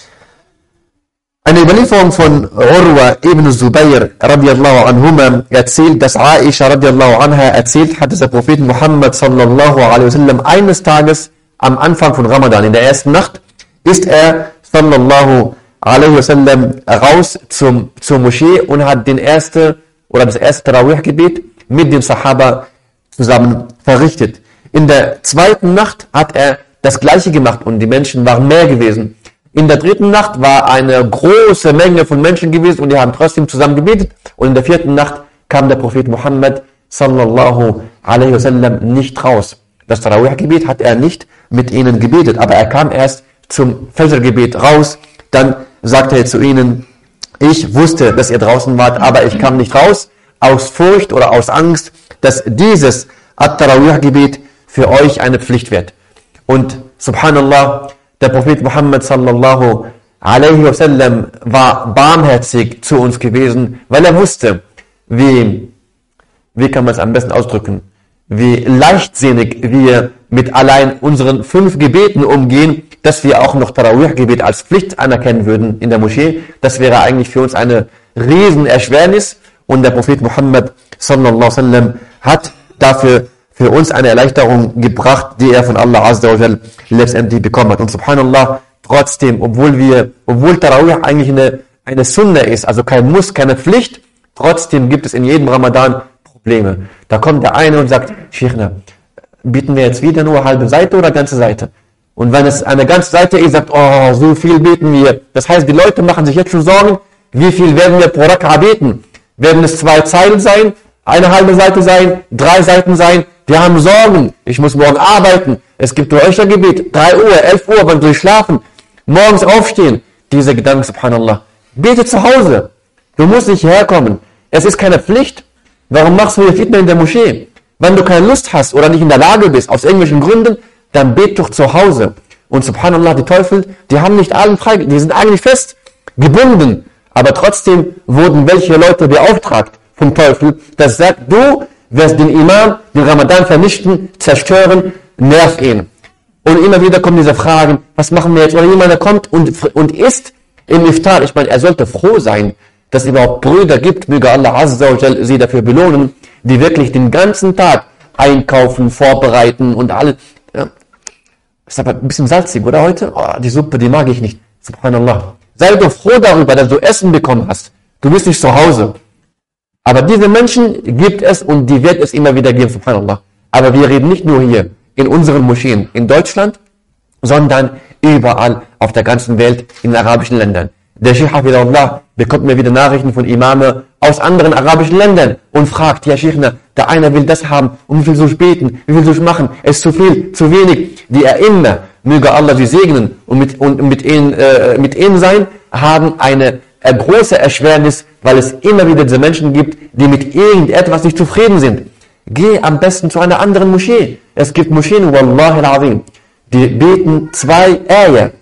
Eine Überlieferung von Urwa ibn Zubayr radiallahu anhuma erzählt, dass Aisha radiallahu anha erzählt hat, dass der Prophet Muhammad sallallahu alaihi wasallam eines Tages am Anfang von Ramadan, in der ersten Nacht, ist er sallallahu alaihi wasallam raus zum, zur Moschee und hat den erste oder das erste Tarawih-Gebet mit dem Sahaba zusammen verrichtet. In der zweiten Nacht hat er das gleiche gemacht und die Menschen waren mehr gewesen. In der dritten Nacht war eine große Menge von Menschen gewesen und die haben trotzdem zusammen gebetet. Und in der vierten Nacht kam der Prophet Muhammad sallallahu alaihi wasallam nicht raus. Das Tarawih-Gebet hat er nicht mit ihnen gebetet, aber er kam erst zum Fajr-Gebet raus. Dann sagte er zu ihnen, ich wusste, dass ihr draußen wart, aber ich kam nicht raus, aus Furcht oder aus Angst, dass dieses At-Tarawih-Gebet für euch eine Pflicht wird. Und subhanallah, der Prophet Muhammad sallallahu alaihi wasallam war barmherzig zu uns gewesen, weil er wusste, wie, wie kann man es am besten ausdrücken, wie leichtsinnig wir mit allein unseren fünf Gebeten umgehen, dass wir auch noch Tarawih-Gebet als Pflicht anerkennen würden in der Moschee. Das wäre eigentlich für uns eine Riesenerschwernis und der Prophet Muhammad sallallahu alaihi wasallam hat dafür für uns eine Erleichterung gebracht, die er von Allah Azza wa Jal letztendlich bekommen hat. Und subhanallah, trotzdem, obwohl wir, obwohl Tarawih eigentlich eine, eine Sunna ist, also kein Muss, keine Pflicht, trotzdem gibt es in jedem Ramadan Probleme. Da kommt der eine und sagt, Sheikhna, bieten wir jetzt wieder nur halbe Seite oder ganze Seite? Und wenn es eine ganze Seite ist, sagt, oh, so viel beten wir. Das heißt, die Leute machen sich jetzt schon Sorgen, wie viel werden wir pro Raka beten? Werden es zwei Zeilen sein, eine halbe Seite sein, drei Seiten sein? Wir haben Sorgen. Ich muss morgen arbeiten. Es gibt Räuchergebet. 3 Uhr, 11 Uhr, wann soll ich schlafen? Morgens aufstehen. Diese Gedanken, subhanallah. Bete zu Hause. Du musst nicht herkommen. Es ist keine Pflicht. Warum machst du hier Fitna in der Moschee? Wenn du keine Lust hast oder nicht in der Lage bist, aus irgendwelchen Gründen, dann bet doch zu Hause. Und subhanallah, die Teufel, die haben nicht allen frei, die sind eigentlich fest gebunden. Aber trotzdem wurden welche Leute beauftragt vom Teufel, das sagt, du wirst den Imam, den Ramadan vernichten, zerstören, nerv ihn. Und immer wieder kommen diese Fragen, was machen wir jetzt? Oder jemand, der kommt und, und isst im Iftar. Ich meine, er sollte froh sein, dass es überhaupt Brüder gibt, möge Allah Azza wa Jal sie dafür belohnen, die wirklich den ganzen Tag einkaufen, vorbereiten und alles. Ja. Ist aber ein bisschen salzig, oder heute? Oh, die Suppe, die mag ich nicht. Subhanallah. Sei doch froh darüber, dass du Essen bekommen hast. Du bist nicht zu Hause. Aber diese Menschen gibt es und die wird es immer wieder geben, subhanallah. Aber wir reden nicht nur hier in unseren Moscheen in Deutschland, sondern überall auf der ganzen Welt in arabischen Ländern. Der Sheikh Hafidullah bekommt mir wieder Nachrichten von Imame aus anderen arabischen Ländern und fragt, ja Sheikhna, der eine will das haben und wie viel soll ich beten, wie viel soll ich machen, es ist zu viel, zu wenig. Die Erinner, möge Allah sie segnen und mit, und mit, ihnen, äh, mit ihnen sein, haben eine eine große Erschwernis, weil es immer wieder diese Menschen gibt, die mit irgendetwas nicht zufrieden sind. Geh am besten zu einer anderen Moschee. Es gibt Moscheen, Wallahi al-Azim, die beten zwei Eier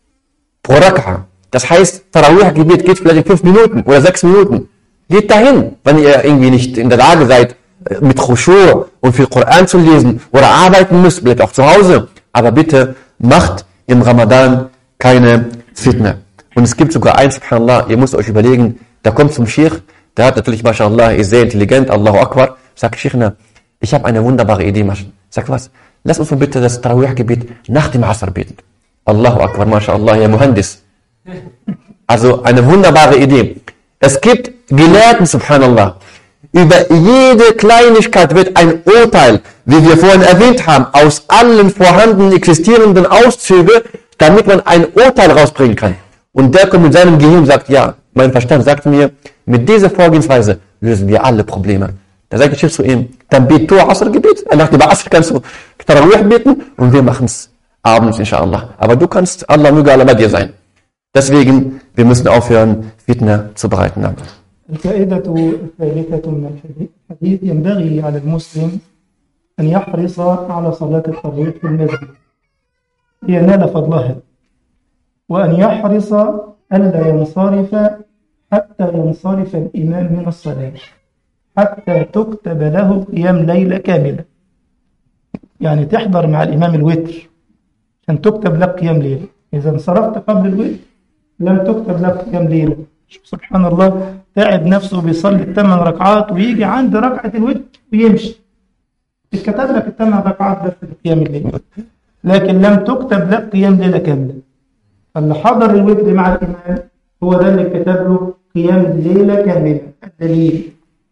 pro Raka. Das heißt, Tarawih-Gebet geht vielleicht in fünf Minuten oder sechs Minuten. Geht dahin, wenn ihr irgendwie nicht in der Lage seid, mit Khushur und viel Koran zu lesen oder arbeiten müsst, bleibt auch zu Hause. Aber bitte macht im Ramadan keine Fitna. Und es gibt sogar eins, subhanallah, ihr müsst euch überlegen, da kommt zum Sheikh, der hat natürlich, mashallah, ist sehr intelligent, Allahu Akbar, sagt Sheikhna, ich habe eine wunderbare Idee, Masch- Sag was, lass uns mal bitte das Tarawih-Gebet nach dem Asr beten. Allahu Akbar, mashallah, ja Muhandis. Also eine wunderbare Idee. Es gibt Gelehrten, subhanallah. Über jede Kleinigkeit wird ein Urteil, wie wir vorhin erwähnt haben, aus allen vorhandenen existierenden Auszüge, damit man ein Urteil rausbringen kann. Und der kommt mit seinem Gehirn und sagt, ja, mein Verstand sagt mir, mit dieser Vorgehensweise lösen wir alle Probleme. Da sagt der Schiff zu ihm, dann bet du Asr-Gebet. Er dachte, bei Asr kannst du Tarawih beten und wir machen es abends, inshallah. Aber du kannst, Allah möge Allah bei dir sein. Deswegen, wir müssen aufhören, Fitna zu bereiten. Danke. الفائدة الثالثة من الحديث ينبغي على المسلم أن يحرص على صلاة التراويح في المسجد لينال فضلها وأن يحرص ألا ينصرف حتى ينصرف الإمام من الصلاة حتى تكتب له قيام ليلة كاملة يعني تحضر مع الإمام الوتر عشان تكتب لك قيام ليلة إذا انصرفت قبل الوتر لم تكتب لك قيام ليلة سبحان الله تعب نفسه بيصلي الثمان ركعات ويجي عند ركعة الوتر ويمشي اتكتب لك الثمان ركعات بس في قيام الليل لكن لم تكتب لك قيام ليلة كاملة فاللي حضر الوتر مع الإمام هو ده اللي كتب له قيام ليلة كاملة الدليل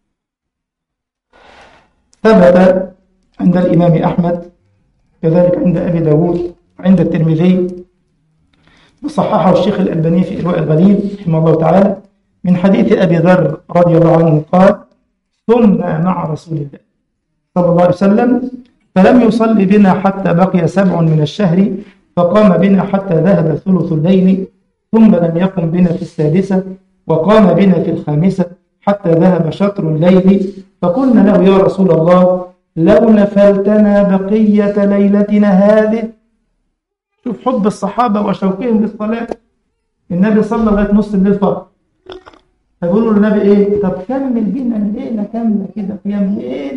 ثبت عند الإمام أحمد كذلك عند أبي داود عند الترمذي وصححه الشيخ الألباني في إرواء الغليل رحمه الله تعالى من حديث أبي ذر رضي الله عنه قال ثمنا مع رسول الله صلى الله عليه وسلم فلم يصلي بنا حتى بقي سبع من الشهر فقام بنا حتى ذهب ثلث الليل ثم لم يقم بنا في السادسة وقام بنا في الخامسة حتى ذهب شطر الليل فقلنا له يا رسول الله لو نفلتنا بقية ليلتنا هذه شوف حب الصحابة وشوقهم للصلاة النبي صلى لغاية نص الليل فقط فيقولوا للنبي ايه طب كمل بينا الليلة كاملة كده قيام ليل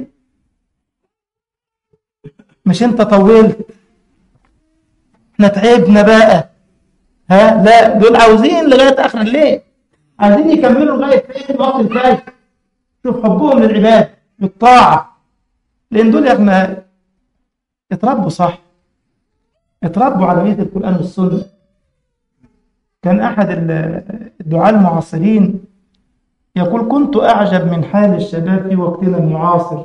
مش انت طولت احنا تعبنا بقى ها لا دول عاوزين لغاية آخر الليل عايزين يكملوا لغاية ايه وقت الفجر شوف حبهم للعباد بالطاعة لأن دول يا احنا اتربوا صح اتربوا على بيت القرآن والسنة كان أحد الدعاة المعاصرين يقول كنت أعجب من حال الشباب في وقتنا المعاصر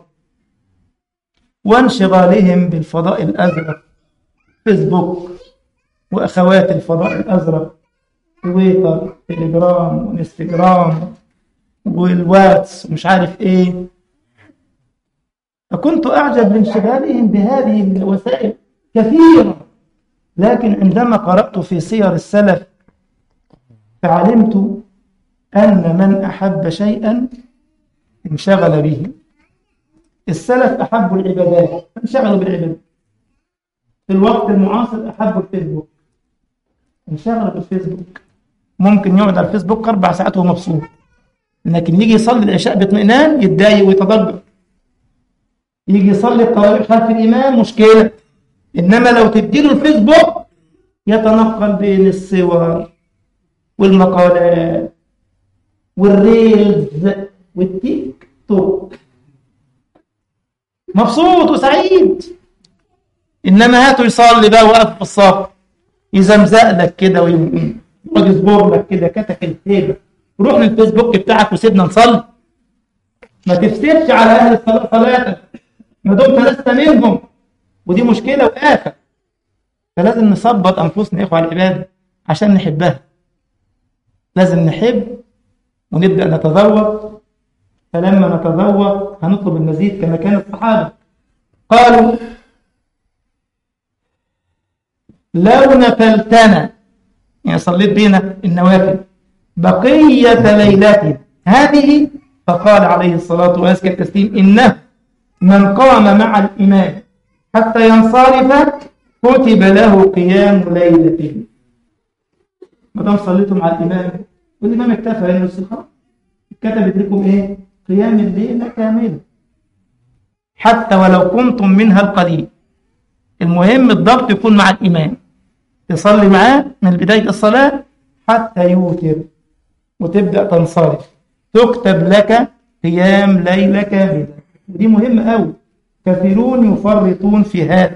وانشغالهم بالفضاء الأزرق فيسبوك وأخوات الفضاء الأزرق تويتر تليجرام وانستجرام والواتس ومش عارف ايه فكنت أعجب لانشغالهم بهذه الوسائل كثيرا لكن عندما قرأت في سير السلف فعلمت أن من أحب شيئا انشغل به السلف أحبوا العبادات انشغلوا بالعبادات في الوقت المعاصر أحبوا الفيسبوك انشغلوا بالفيسبوك ممكن يقعد على الفيسبوك أربع ساعات وهو مبسوط لكن يجي يصلي العشاء باطمئنان يتضايق ويتضجر يجي يصلي التراويح خلف الإمام مشكلة إنما لو تديله الفيسبوك يتنقل بين الصور والمقالات والريلز والتيك توك مبسوط وسعيد إنما هاته يصلي بقى واقف في الصف يزمزق لك كده ويقعد يصبر لك كده كتك الهيبة روح للفيسبوك بتاعك وسيبنا نصلي ما تفسدش على أهل الصلاة صلاتك ما دمت لست منهم ودي مشكلة وآفة فلازم نثبط أنفسنا يا إخوة على العبادة عشان نحبها لازم نحب ونبدأ نتذوق فلما نتذوق هنطلب المزيد كما كان الصحابة قالوا لو نفلتنا يعني صليت بينا النوافل بقية ليلتنا هذه فقال عليه الصلاة وأزكى التسليم إنه من قام مع الإمام حتى ينصرف كتب له قيام ليلته ما دام صليتم مع الإمام والإمام اكتفى إنه الصلاة كتبت لكم إيه؟ قيام الليلة كاملة حتى ولو كنتم منها القليل المهم الضبط يكون مع الإمام تصلي معاه من بداية الصلاة حتى يوتر وتبدأ تنصرف تكتب لك قيام ليلة كاملة ودي مهمة أوي كثيرون يفرطون في هذا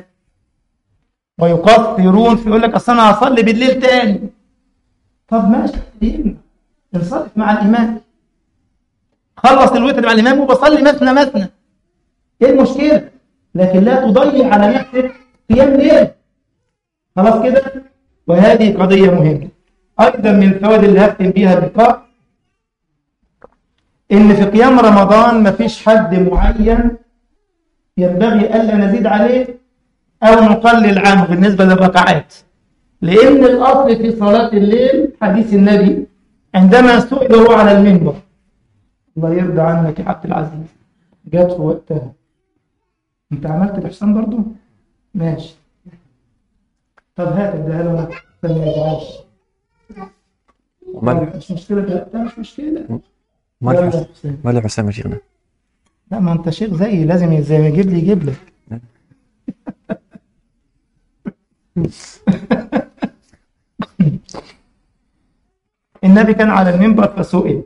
ويقصرون في يقول لك أصل أنا هصلي بالليل تاني طب ماشي يمنع انصرف مع الإمام خلص الوتر مع الإمام وبصلي مثنى مثنى إيه المشكلة؟ لكن لا تضيع على نفسك قيام ليل خلاص كده وهذه قضية مهمة أيضا من الفوائد اللي هختم بيها اللقاء إن في قيام رمضان مفيش حد معين ينبغي ألا نزيد عليه أو نقلل عنه بالنسبة للركعات لأن الأصل في صلاة الليل حديث النبي عندما سئل هو على المنبر الله يرضى عنك يا عبد العزيز جات في وقتها انت عملت الإحسان برضو ماشي طب هات اديها له انا عشان ما يزعلش ومال مش مشكلة ده مش مشكلة مال يلا حس- يا حسين. مال حسام يا شيخنا لا ما انت شيخ زيي لازم زي ما يجيب لي يجيب لك النبي كان على المنبر فسئل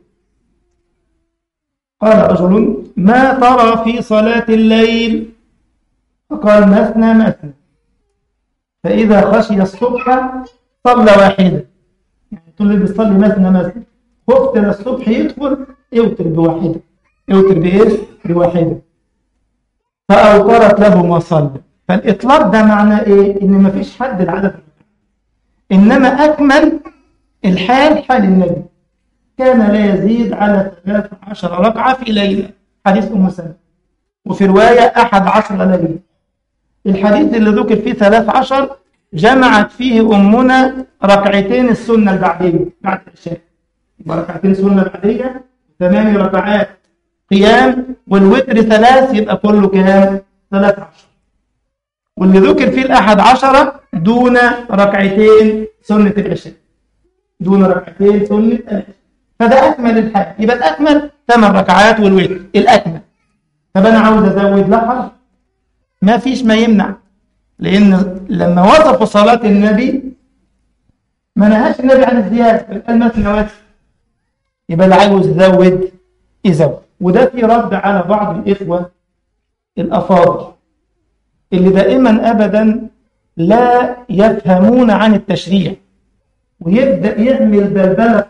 قال رجل ما ترى في صلاة الليل فقال مثنى مثنى فإذا خشي الصبح صلى واحدة يعني تقول لي بيصلي مثنى مثنى خفت الصبح يدخل يوتر بواحدة يوتر بإيه؟ بواحدة فأوترت له ما صلى فالإطلاق ده معناه إيه؟ إن مفيش حد العدد إنما أكمل الحال حال النبي كان لا يزيد على 13 ركعة في ليلة حديث أم سلمة وفي رواية أحد عشر ليلة الحديث اللي ذكر فيه 13 جمعت فيه أمنا ركعتين السنة البعدية بعد العشاء يبقى ركعتين سنة بعدية ثمان ركعات قيام والوتر ثلاث يبقى كله كام 13 واللي ذكر فيه الأحد عشرة دون ركعتين سنة العشاء دون ركعتين سنة العشاء فده أكمل الحال يبقى الأكمل ثمان ركعات والوتر الأكمل طب أنا عاوز أزود لا حرج ما فيش ما يمنع لأن لما وصفوا صلاة النبي ما نهاش النبي عن الزيادة قال مثنى مثنى يبقى اللي عاوز يزود يزود وده في رد على بعض الإخوة الأفاضل اللي دائما أبدا لا يفهمون عن التشريع ويبدأ يعمل بلبلة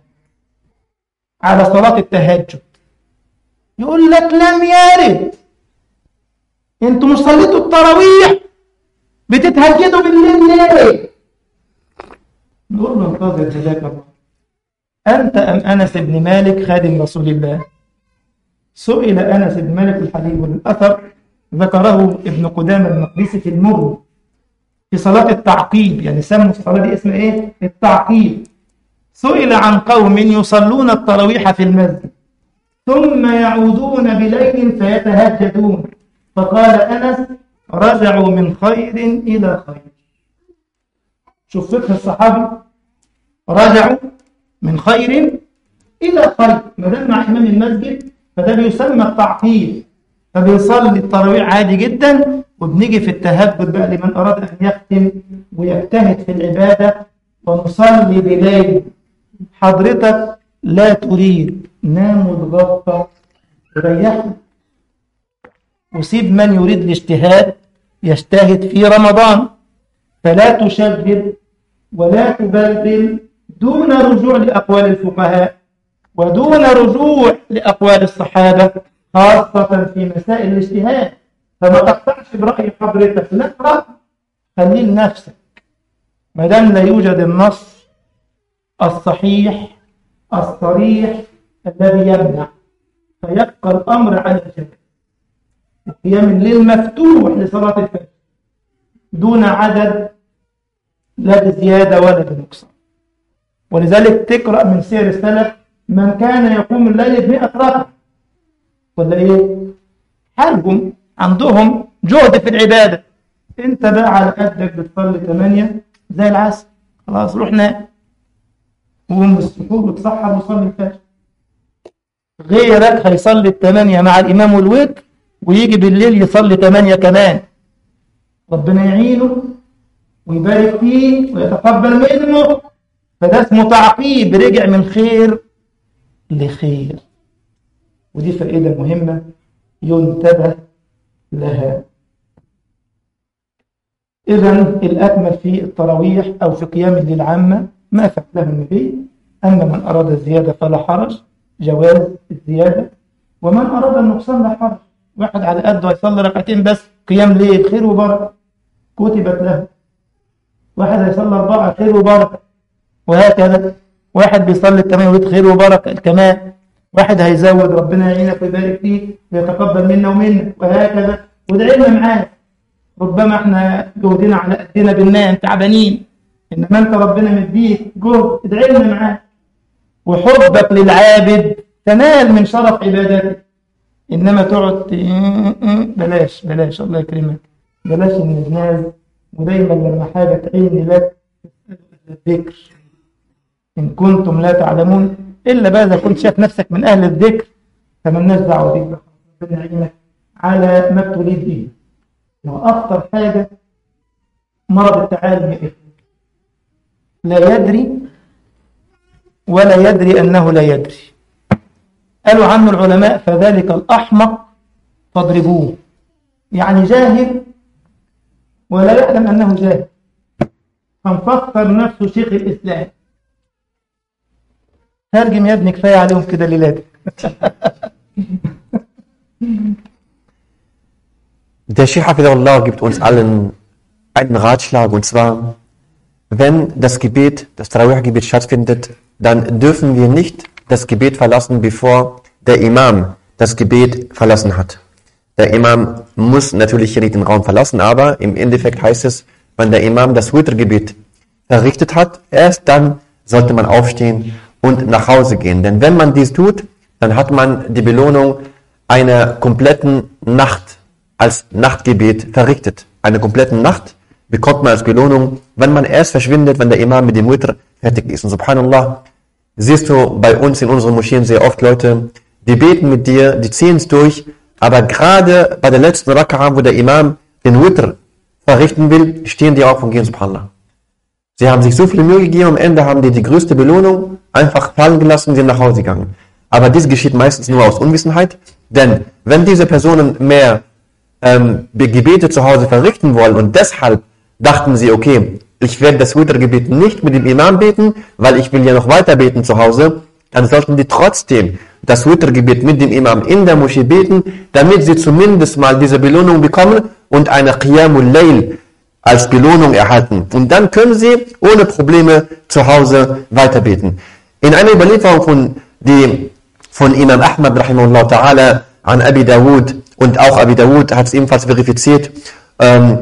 على صلاة التهجد يقول لك لم يرد انتوا مش صليتوا التراويح بتتهجدوا بالليل ليه نقول له انتظر جزاك الله أنت أم أنس بن مالك خادم رسول الله سئل أنس بن مالك الحديث والأثر ذكره ابن قدامة المقدسي في المغني في صلاة التعقيب يعني سموا الصلاة دي اسم إيه؟ التعقيب سئل عن قوم يصلون التراويح في المسجد ثم يعودون بليل فيتهجدون فقال أنس رجعوا من خير إلى خير شوف فقه الصحابي رجعوا من خير إلى خير ما دام مع إمام المسجد فده بيسمى التعقيب فبنصلي التراويح عادي جدا وبنيجي في التهجد بقى لمن أراد أن يختم ويجتهد في العبادة ونصلي بليل حضرتك لا تريد نام وتغطى وريحنا وسيب من يريد الاجتهاد يجتهد في رمضان فلا تشغل ولا تبلبل دون رجوع لأقوال الفقهاء ودون رجوع لأقوال الصحابة خاصة في مسائل الاجتهاد فما تقطعش برأي حضرتك لا خليه لنفسك ما دام لا يوجد النص الصحيح الصريح الذي يمنع فيبقى الأمر على الجبل قيام الليل مفتوح لصلاة الفجر دون عدد لا بزيادة ولا بنقصان ولذلك تقرأ من سير السلف من كان يقوم الليل بمئة ركعة ولا ايه حالهم عندهم جهد في العبادة انت بقى على قدك بتصلي ثمانية زي العسل خلاص روح نام وقوم بالسحور وتصحى وصلي الفجر غيرك هيصلي الثمانية مع الإمام والوتر ويجي بالليل يصلي ثمانية كمان ربنا يعينه ويبارك فيه ويتقبل منه فده اسمه تعقيب رجع من خير لخير ودي فائدة مهمة ينتبه لها إذا الأكمل في التراويح أو في قيام الليل عامة ما فعله النبي أما من أراد الزيادة فلا حرج جواز الزيادة ومن أراد النقصان لا حرج واحد على قده هيصلي ركعتين بس قيام ليل خير وبركة كتبت له واحد هيصلي أربعة خير وبركة وهكذا واحد بيصلي التمام ويريد خير وبركة كمان واحد هيزود ربنا يعينك ويبارك فيك ويتقبل منا ومنك وهكذا وادعي معاه ربما احنا جهدنا على قدنا بننام تعبانين انما انت ربنا مديك جهد ادعي لنا معاه وحبك للعابد تنال من شرف عبادته انما تقعد بلاش بلاش الله يكرمك بلاش النزناز ودايما لما حاجه تعين لك الذكر ان كنتم لا تعلمون الا بقى اذا كنت شايف نفسك من اهل الذكر فمالناش دعوه بيك ربنا يعينك على ما ابتليت به واخطر حاجه مرض التعالي يا اخوه لا يدري ولا يدري انه لا يدري قالوا عنه العلماء فذلك الاحمق فاضربوه يعني جاهل ولا يعلم انه جاهل فمفكر نفسه شيخ الاسلام ترجم يا ابني كفايه عليهم كده ليلاتك Der Sheikh Hafidullah gibt uns allen einen Ratschlag und zwar, wenn das Gebet, das Tarawih-Gebet stattfindet, dann dürfen wir nicht das Gebet verlassen, bevor der Imam das Gebet verlassen hat. Der Imam muss natürlich hier nicht den Raum verlassen, aber im Endeffekt heißt es, wenn der Imam das Witr-Gebet verrichtet hat, erst dann sollte man aufstehen und nach Hause gehen. Denn wenn man dies tut, dann hat man die Belohnung einer kompletten Nacht als Nachtgebet verrichtet. Eine komplette Nacht bekommt man als Belohnung, wenn man erst verschwindet, wenn der Imam mit dem Witr fertig ist. Und subhanallah, siehst du bei uns in unseren Moscheen sehr oft Leute, die beten mit dir, die ziehen es durch, aber gerade bei der letzten Raka'a, wo der Imam den Witr verrichten will, stehen die auf und gehen subhanallah. Sie haben sich so viel Mühe gegeben, am Ende haben die die größte Belohnung einfach fallen gelassen und sind nach Hause gegangen. Aber dies geschieht meistens nur aus Unwissenheit, denn wenn diese Personen mehr ähm, Gebete zu Hause verrichten wollen und deshalb dachten sie, okay, ich werde das Wittergebet nicht mit dem Imam beten, weil ich will ja noch weiter beten zu Hause, dann sollten die trotzdem das Wittergebet mit dem Imam in der Moschee beten, damit sie zumindest mal diese Belohnung bekommen und eine Qiyamul Layl als Belohnung erhalten. Und dann können sie ohne Probleme zu Hause weiter beten. In einer Überlieferung von, die, von Imam Ahmad rahimahullah ta'ala an Abi Dawud und auch Abi Dawud hat es ebenfalls verifiziert, ähm,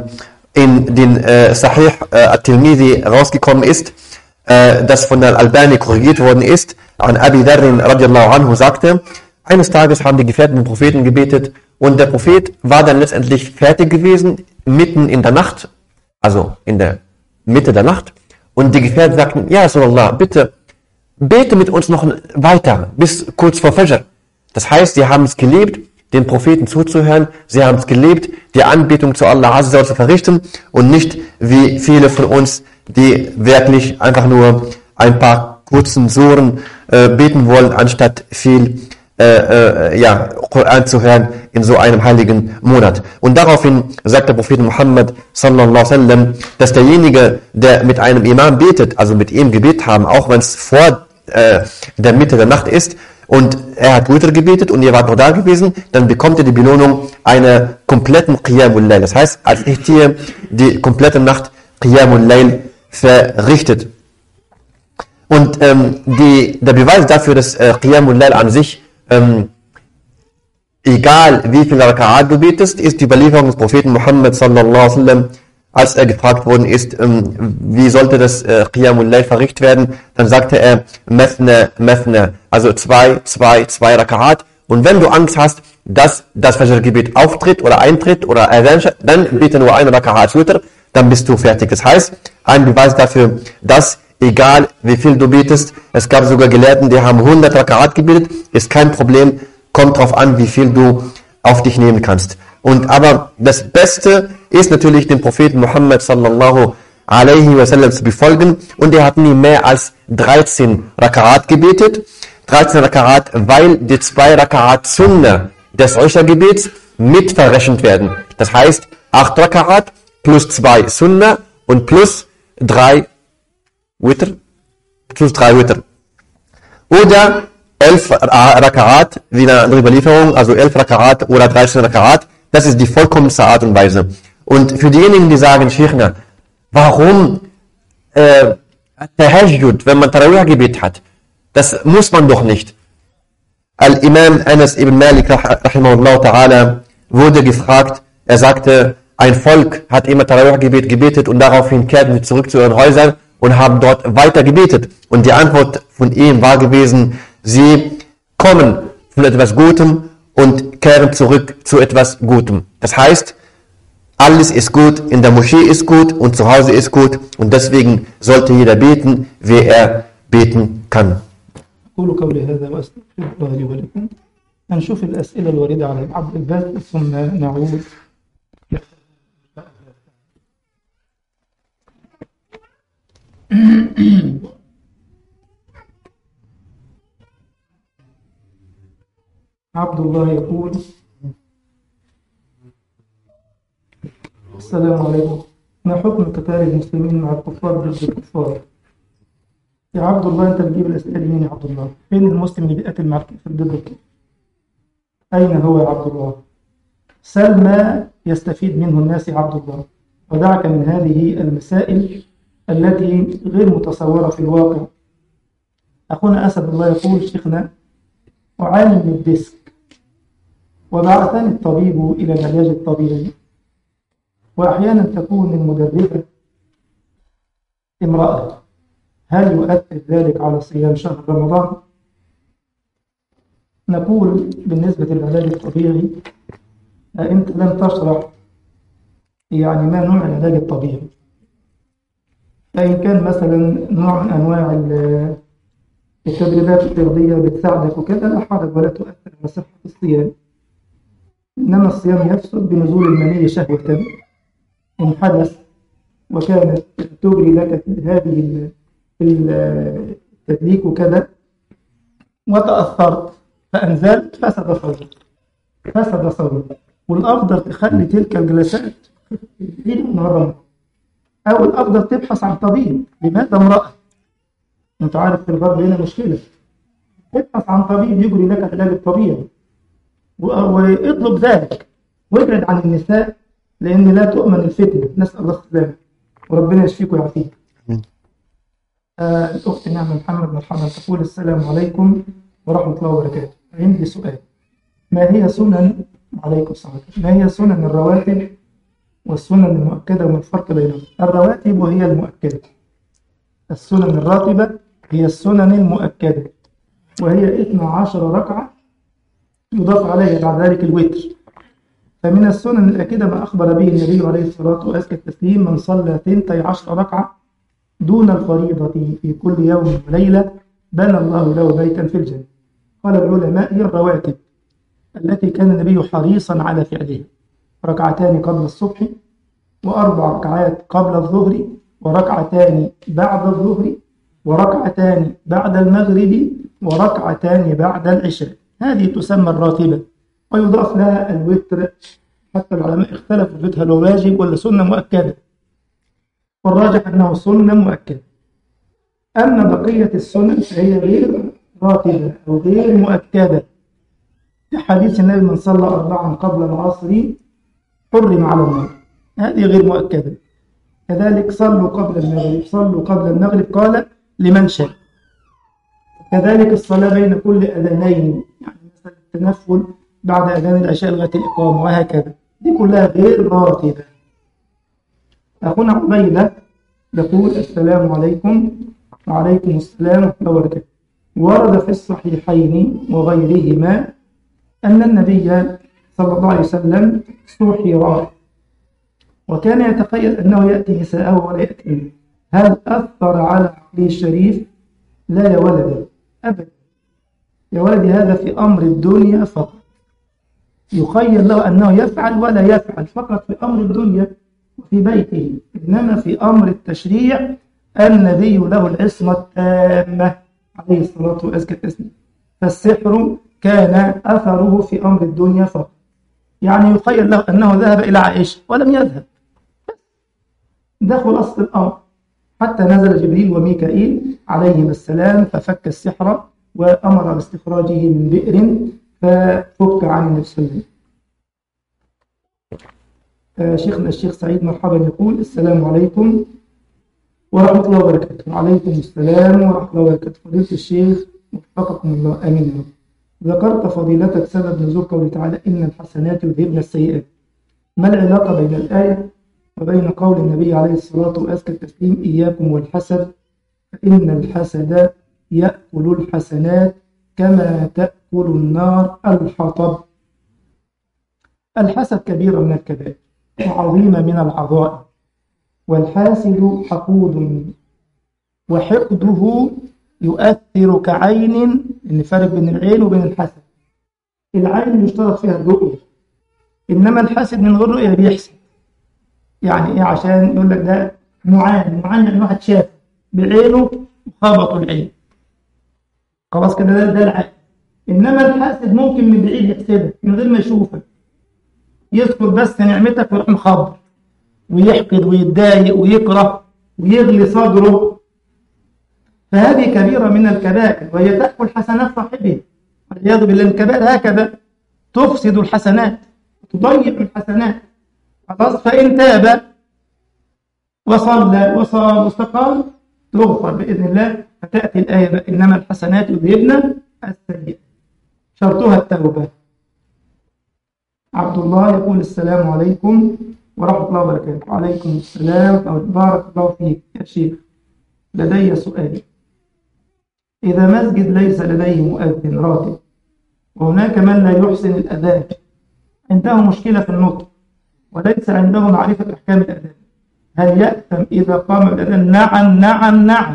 in den äh, Sahih äh, At-Tirmidhi rausgekommen ist, äh, das von der Albani korrigiert worden ist, an Abi Dharrin radiallahu anhu sagte, eines Tages haben die Gefährten den Propheten gebetet und der Prophet war dann letztendlich fertig gewesen, mitten in der Nacht, also in der Mitte der Nacht, und die Gefährten sagten, ja, Rasulallah, bitte, bete mit uns noch weiter, bis kurz vor Fajr. Das heißt, sie haben es gelebt, den Propheten zuzuhören. Sie haben es gelebt, die Anbetung zu Allah Azza zu verrichten und nicht wie viele von uns, die wirklich einfach nur ein paar kurzen Suren äh, beten wollen, anstatt viel äh, äh, ja, Koran zu hören in so einem heiligen Monat. Und daraufhin sagt der Prophet Muhammad sallallahu alaihi wasallam, dass derjenige, der mit einem Imam betet, also mit ihm Gebet haben, auch wenn es vor äh, der Mitte der Nacht ist, und er hat Witr gebetet und ihr wart noch da gewesen, dann bekommt ihr die Belohnung einer kompletten Qiyamul Layl. Das heißt, als ich hier die komplette Nacht Qiyamul Layl verrichtet. Und ähm, die, der Beweis dafür, dass äh, Qiyamul Layl an sich, ähm, egal wie viel Raka'at du betest, ist die Überlieferung des Propheten Muhammad sallallahu alaihi wasallam, als er gefragt worden ist, ähm, wie sollte das äh, Qiyamul Layl verrichtet werden, dann sagte er, Methne, Methne, also zwei, zwei, zwei Rakaat. Und wenn du Angst hast, dass das Fajr-Gebet auftritt oder eintritt oder erwähnt, dann bitte nur ein Rakaat Witr, dann bist du fertig. Das heißt, ein Beweis dafür, dass egal wie viel du betest, es gab sogar Gelehrten, die haben 100 Rakaat gebetet, ist kein Problem, kommt drauf an, wie viel du auf dich nehmen kannst. Und aber das Beste ist natürlich den Propheten Muhammad sallallahu alaihi wasallam zu befolgen und er hat nie mehr als 13 Rakaat gebetet. 13 Rakaat, weil die zwei Rakaat Sunna des Räuchergebets mit verrechnet werden. Das heißt, 8 Rakaat plus 2 Sunna und plus 3 Witr, plus 3 Witr. Oder 11 Rakaat, wie eine andere Überlieferung, also 11 Rakaat oder 13 Rakaat, das ist die vollkommenste Art und Weise. Und für diejenigen, die sagen, Sheikhna, warum äh, Tahajjud, wenn man Tarawih-Gebet hat, das muss man doch nicht. Al-Imam Anas ibn Malik, rahimahullah ta'ala, wurde gefragt, er sagte, ein Volk hat immer Tarawih-Gebet gebetet und daraufhin kehrten sie zurück zu ihren Häusern und haben dort weiter gebetet. Und die Antwort von ihm war gewesen, sie kommen von etwas Gutem und kehren zurück zu etwas Gutem. Das heißt, alles ist gut, in der Moschee ist gut und zu Hause ist gut und deswegen sollte jeder beten, wie er beten kann. أقول قولي هذا وأستغفر الله لي ولكم نشوف الأسئلة الواردة على عبد الباب ثم نعود عبد الله يقول السلام عليكم ما حكم قتال المسلمين مع الكفار ضد الكفار يا عبد الله انت بتجيب الاسئله دي منين يا عبد الله فين المسلم اللي بيقاتل مع الكافر ضد الكافر اين هو يا عبد الله سل ما يستفيد منه الناس يا عبد الله ودعك من هذه المسائل التي غير متصورة في الواقع أخونا أسد الله يقول شيخنا أعاني من الديسك وبعثني الطبيب إلى العلاج الطبيعي وأحيانا تكون المدربة امرأة هل يؤثر ذلك على صيام شهر رمضان؟ نقول بالنسبة للعلاج الطبيعي أنت لم تشرح يعني ما نوع العلاج الطبيعي فإن كان مثلا نوع من أنواع التدريبات الرياضية بتساعدك وكذا لا حرج ولا تؤثر على صحة الصيام إنما الصيام يفسد بنزول المني شهوة إن حدث وكانت تجري لك هذه التدليك وكذا وتأثرت فأنزلت فسد صومك فسد صومك والأفضل تخلي تلك الجلسات في النهار أو الأفضل تبحث عن طبيب لماذا امرأة أنت عارف في الغرب هنا مشكلة ابحث عن طبيب يجري لك العلاج الطبيعي واطلب ذلك وابعد عن النساء لأن لا تؤمن الفتنة نسأل الله السلامة وربنا يشفيك ويعافيك آه الأخت نعمة محمد مرحبا تقول السلام عليكم ورحمة الله وبركاته عندي سؤال ما هي سنن عليكم السلام ما هي سنن الرواتب والسنن المؤكدة وما الفرق بينهم الرواتب وهي المؤكدة السنن الراتبة هي السنن المؤكدة وهي 12 ركعة يضاف عليها بعد ذلك الوتر فمن السنن الأكيدة ما أخبر به النبي عليه الصلاة وأزكى التسليم من صلى ثنتي عشر ركعة دون الفريضة في كل يوم وليلة بنى الله له بيتا في الجنة قال العلماء هي الرواتب التي كان النبي حريصا على فعلها ركعتان قبل الصبح وأربع ركعات قبل الظهر وركعتان بعد الظهر وركعتان بعد المغرب وركعتان بعد العشاء هذه تسمى الراتبة ويضاف لها الوتر حتى العلماء اختلفوا في هل هو واجب ولا سنة مؤكدة والراجح أنه سنة مؤكدة أما بقية السنن فهي غير راتبة أو غير مؤكدة حديث النبي من صلى أربعا قبل العصر حرم على النار هذه غير مؤكدة كذلك صلوا قبل المغرب صلوا قبل المغرب قال لمن شاء كذلك الصلاة بين كل أذانين يعني مثلا التنفل بعد أذان العشاء لغاية الإقامة وهكذا دي كلها غير راتبة أخونا عبيدة يقول السلام عليكم وعليكم السلام ورحمة الله وبركاته ورد في الصحيحين وغيرهما أن النبي صلى الله عليه وسلم سحر وكان يتخيل أنه يأتي نساءه ولا يأتي هل أثر على عقله الشريف؟ لا يا ولدي أبدا يا ولدي هذا في أمر الدنيا فقط يخيل له أنه يفعل ولا يفعل فقط في أمر الدنيا وفي بيته إنما في أمر التشريع النبي له العصمة التامة عليه الصلاة والسلام فالسحر كان أثره في أمر الدنيا فقط يعني يخيل له أنه ذهب إلى عائشة ولم يذهب ده خلاصة الأمر حتى نزل جبريل وميكائيل عليهم السلام ففك السحر وأمر باستخراجه من بئر ففك عن النبي صلى الله عليه وسلم آه، شيخنا الشيخ سعيد مرحبا يقول السلام عليكم ورحمة الله وبركاته وعليكم السلام ورحمة الله وبركاته فضيلة الشيخ وفقكم الله آمين يا رب ذكرت فضيلتك سبب نزول قوله تعالى إن الحسنات يذهبن السيئات ما العلاقة بين الآية وبين قول النبي عليه الصلاة وأزكى التسليم إياكم والحسد فإن الحسد يأكل الحسنات كما تأكل النار الحطب الحسد كبيرة من الكبائر وعظيمة من العظائم والحاسد حقود وحقده يؤثر كعين إن فرق بين العين وبين الحسد العين يشترط فيها الرؤية إنما الحاسد من غير رؤية بيحسد يعني إيه عشان يقول لك ده معان معان يعني واحد شاف بعينه وخبطوا العين خلاص كده ده, ده العين إنما الحاسد ممكن من بعيد يحسدك من غير ما يشوفك يذكر بس نعمتك ويروح مخبر ويحقد ويتضايق ويكره ويغلي صدره فهذه كبيرة من الكبائر وهي تأكل حسنات صاحبه والعياذ بالله الكبائر هكذا تفسد الحسنات تضيع الحسنات خلاص فإن تاب وصلى وصام واستقام تغفر بإذن الله فتأتي الآية بقى إنما الحسنات يذهبن السيئات شرطها التوبة عبد الله يقول السلام عليكم ورحمة الله وبركاته وعليكم السلام بارك الله فيك يا شيخ لدي سؤال إذا مسجد ليس لديه مؤذن راتب وهناك من لا يحسن الأذان عنده مشكلة في النطق وليس عنده معرفة أحكام الأذان هل يأثم إذا قام الأذان نعم نعم نعم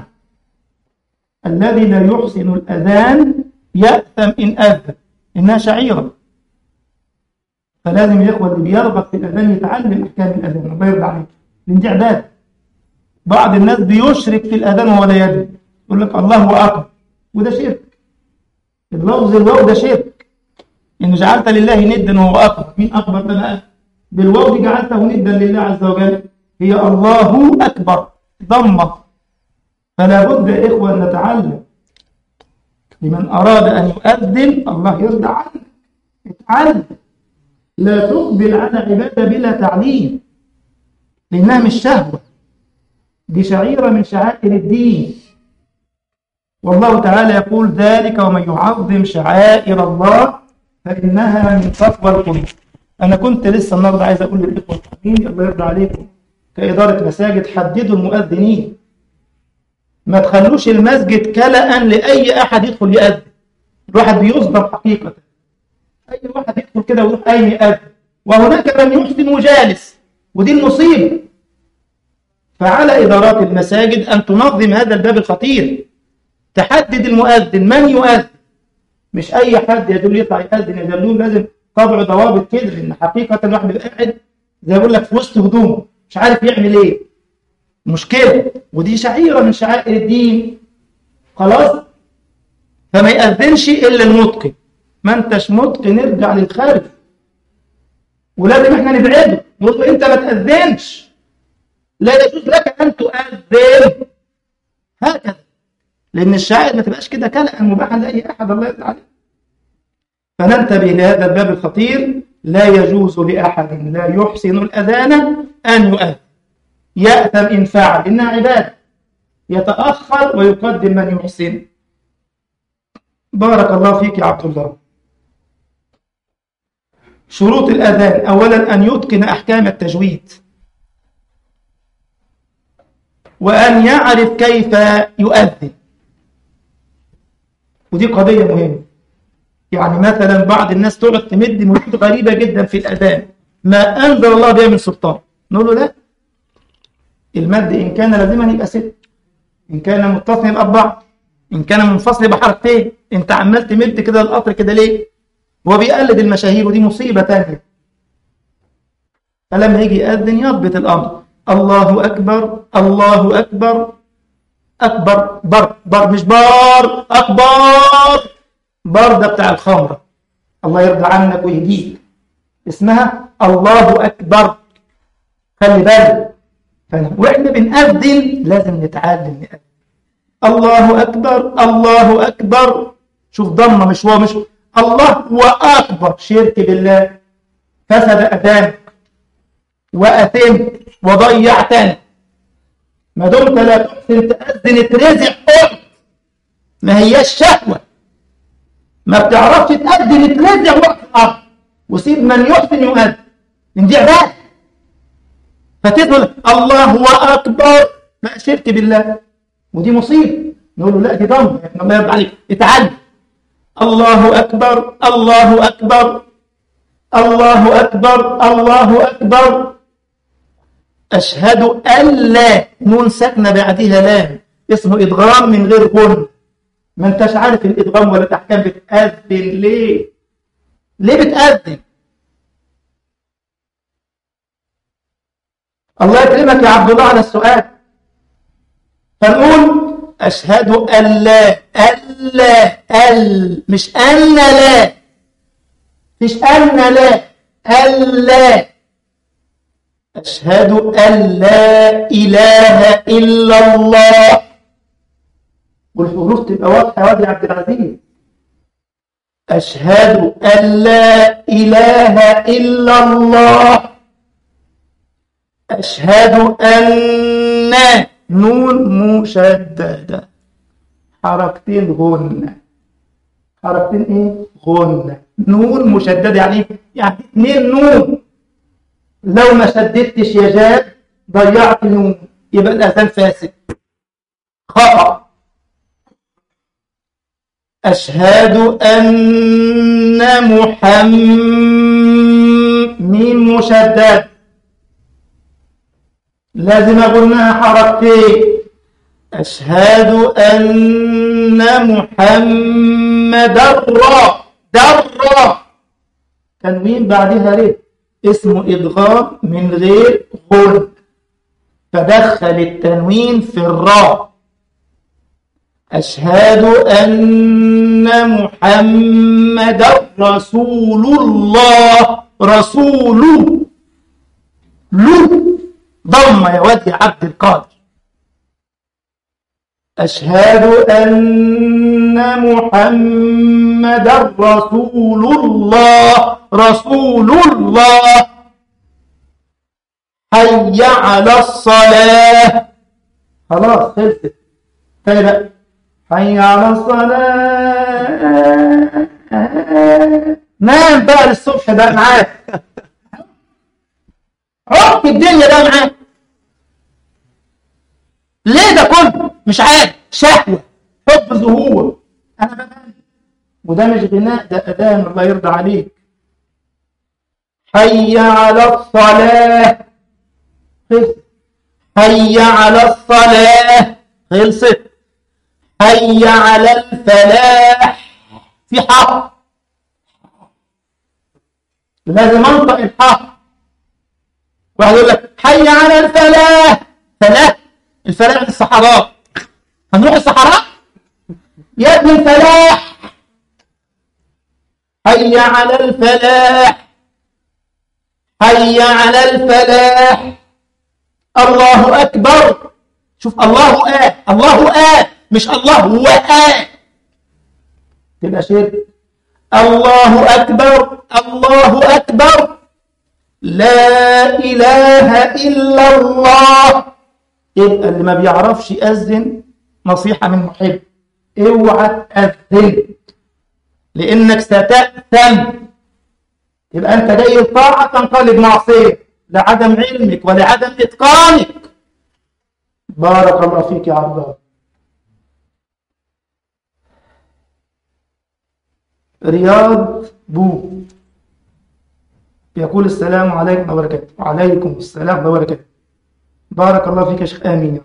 الذي لا يحسن الأذان يأثم إن أذن إنها شعيرة فلازم الإخوة اللي بيرغب في الأذان يتعلم أحكام الأذان الله يرضى عليك لأن دي عبادة بعض الناس بيشرك في الأذان وهو لا يدري يقول لك الله أكبر وده شرك اللفظ الواو ده شرك إن جعلت لله ندا وهو أكبر مين أكبر ده بقى بالواو دي جعلته ندا لله عز وجل هي الله أكبر ضمة فلا بد يا إخوة أن نتعلم لمن أراد أن يؤذن الله يرضى عنك اتعلم لا تقبل على عبادة بلا تعليم لأنها مش شهوة دي شعيرة من شعائر الدين والله تعالى يقول ذلك ومن يعظم شعائر الله فإنها من تقوى القلوب أنا كنت لسه النهارده عايز أقول للإخوة المسلمين الله يرضى عليكم كإدارة مساجد حددوا المؤذنين ما تخلوش المسجد كلأ لأي أحد يدخل يأذن الواحد بيصدم حقيقة أي واحد يدخل كده ويروح قايم يأذن وهناك من يحسن وجالس ودي المصيبة فعلى إدارات المساجد أن تنظم هذا الباب الخطير تحدد المؤذن من يؤذن مش أي حد يدل يطلع يأذن يدلون لازم طبع ضوابط كده لأن حقيقة الواحد بيبقى قاعد زي ما بقول لك في وسط هدومه مش عارف يعمل إيه مشكلة ودي شعيرة من شعائر الدين خلاص فما يأذنش إلا المتقن ما انتش متقن ارجع للخارج ولازم احنا نبعده نقول له انت ما تأذنش لا يجوز لك ان تؤذن هكذا لان الشعائر ما تبقاش كده كلأ مباحا لاي احد الله يرضى عليه فننتبه لهذا الباب الخطير لا يجوز لاحد لا يحسن الاذان ان يؤذن يأثم إن فعل إنها عبادة يتأخر ويقدم من يحسن بارك الله فيك يا عبد الله شروط الأذان أولا أن يتقن أحكام التجويد وأن يعرف كيف يؤذن ودي قضية مهمة يعني مثلا بعض الناس تقعد تمد مدود غريبة جدا في الأذان ما أنزل الله بها من سلطان نقول له لا المد إن كان لازما يبقى ست إن كان متصل يبقى أربعة إن كان منفصل يبقى حركتين أنت عمال تمد كده القطر كده ليه؟ هو بيقلد المشاهير ودي مصيبة تانية فلما يجي يأذن يضبط الأمر الله أكبر الله أكبر أكبر بر بر مش بار أكبر بر ده بتاع الخمرة الله يرضى عنك ويهديك اسمها الله أكبر خلي بالك واحنا بنأذن لازم نتعلم نأذن الله أكبر الله أكبر شوف ضمة مش هو مش الله هو أكبر شرك بالله فسد أذانك وأثمت وضيعتني ما دمت لا تحسن تأذن ترزع قلت ما هياش شهوة ما بتعرفش تأذن ترزع وقت الأرض وسيب من يحسن يؤذن من دي عبادة فتدخل الله هو أكبر ما شرك بالله ودي مصيبة نقول له لا دي ضم ما يرضى عليك اتعلم الله أكبر الله أكبر الله أكبر الله أكبر أشهد أن لا نون ساكنة بعدها لام اسمه إدغام من غير غن ما انتش عارف الإدغام ولا الأحكام بتأذن ليه ليه بتأذن الله يكرمك يا عبد الله على السؤال فنقول أشهد أن لا ألا ال مش أن لا مش أن لا ألا أشهد أن لا إله إلا الله والحروف تبقى واضحة يا واد يا عبد العزيز أشهد أن لا إله إلا الله أشهد أن نون مشددة حركتين غنة حركتين إيه؟ غنة نون مشددة يعني يعني اثنين نون لو ما شددتش يا جاد ضيعت نون يبقى الأذان فاسد خطأ أشهد أن محمد ميم مشدد لازم أقولنا حركتين أشهد أن محمد را در تنوين بعدها ليه اسمه إدغام من غير غل فدخل التنوين في الراء أشهد أن محمد رسول الله رسول لو ضم يا واد يا عبد القادر أشهد أن محمد رسول الله رسول الله حي على الصلاة خلاص خلصت تاني بقى حي على الصلاة نام بقى للصبح بقى معاك عق الدنيا ده معاك ليه ده كله مش عارف شهوة حب ظهور انا بغني وده مش غناء ده اذان الله يرضى عليك حي على الصلاة خلصت حي على الصلاة خلصت حي على الفلاح في حق لازم انطق الحق واحد يقول لك حي على الفلاح فلاح الفلاح في الصحراء هنروح الصحراء يا ابن الفلاح حي على الفلاح حي على الفلاح الله أكبر شوف الله آه الله آه مش الله هو آه تبقى شرك الله أكبر الله أكبر لا إله إلا الله يبقى اللي ما بيعرفش يأذن نصيحة من محب اوعى تأذن لأنك ستأثم يبقى أنت جاي الطاعة تنقلب معصية لعدم علمك ولعدم إتقانك بارك الله فيك يا عبد رياض بو يقول السلام عليكم وبركاته وعليكم السلام وبركاته بارك الله فيك يا شيخ آمين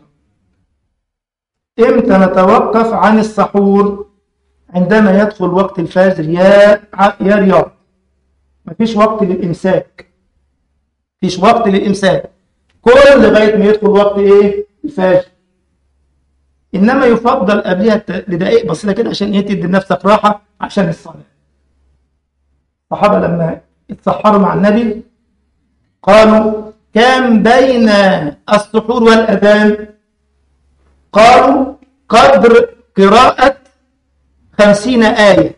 إمتى نتوقف عن السحور عندما يدخل وقت الفجر يا يا رياض مفيش وقت للإمساك مفيش وقت للإمساك كل لغاية ما يدخل وقت إيه الفجر إنما يفضل قبلها الت- بدقائق بسيطة كده عشان إيه تدي لنفسك راحة عشان الصلاة الصحابة لما اتسحروا مع النبي قالوا كم بين السحور والأذان قالوا قدر قراءة خمسين آية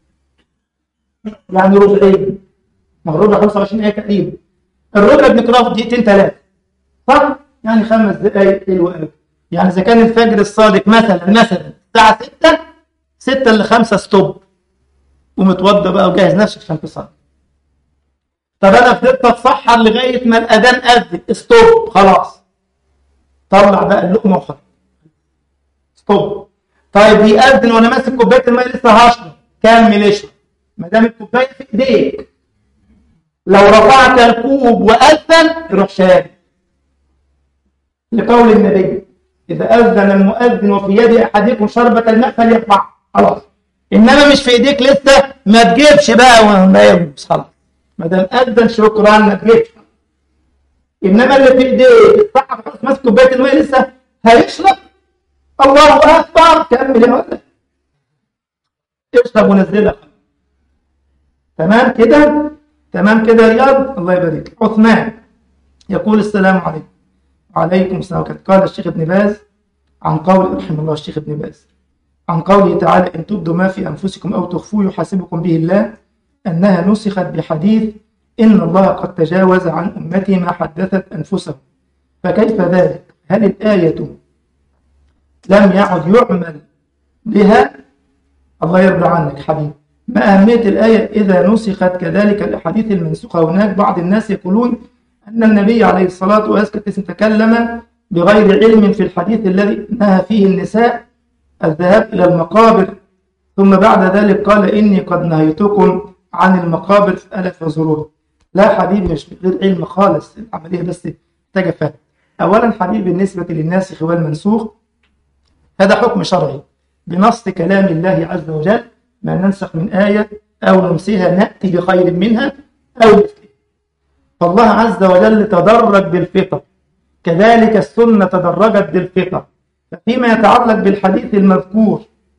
يعني ربعين ما هو الربع 25 آية تقريبا الربع بنقراه في دقيقتين ثلاثة صح؟ يعني خمس دقايق حلو قوي يعني إذا كان الفجر الصادق مثلا مثلا الساعة 6 6 ل 5 ستوب ومتوضى بقى وجهز نفسك عشان تصلي طب انا فضلت اتسحر لغايه ما الاذان اذن ستوب خلاص طلع بقى اللقمه وخلاص ستوب طيب بيأذن وانا ماسك كوبايه الماء لسه هشرب كمل اشرب ما دام الكوبايه في ايديك لو رفعت الكوب واذن روح شارب لقول النبي اذا اذن المؤذن وفي يد احدكم شربة الماء فليرفع خلاص انما مش في ايديك لسه ما تجيبش بقى وما يبس خلاص ما دام اذن شكرا ما تجيبش انما اللي في ايديك الصحة خلاص ماسك كوبايه الماء لسه هيشرب الله اكبر كمل يا ولد اشرب ونزلها تمام كده تمام كده يا رياض الله يبارك لك. عثمان يقول السلام عليكم وعليكم السلام ورحمة الله. قال الشيخ ابن باز عن قول رحمه الله الشيخ ابن باز عن قوله تعالى إن تبدوا ما في أنفسكم أو تخفوه يحاسبكم به الله أنها نسخت بحديث إن الله قد تجاوز عن أمتي ما حدثت أنفسهم فكيف ذلك؟ هل الآية لم يعد يعمل بها الله يرضى عنك حبيبي ما أهمية الآية إذا نسخت كذلك الأحاديث المنسوخة هناك بعض الناس يقولون أن النبي عليه الصلاة والسلام تكلم بغير علم في الحديث الذي نهى فيه النساء الذهاب إلى المقابر ثم بعد ذلك قال إني قد نهيتكم عن المقابر فألا فزوروها لا حبيبي مش غير علم خالص العملية بس محتاجة فهم أولا حبيبي بالنسبة للناسخ والمنسوخ هذا حكم شرعي بنص كلام الله عز وجل ما ننسخ من آية أو ننسيها نأتي بخير منها أو مثلها فالله عز وجل تدرج بالفطر كذلك السنة تدرجت بالفطر فيما يتعلق بالحديث المذكور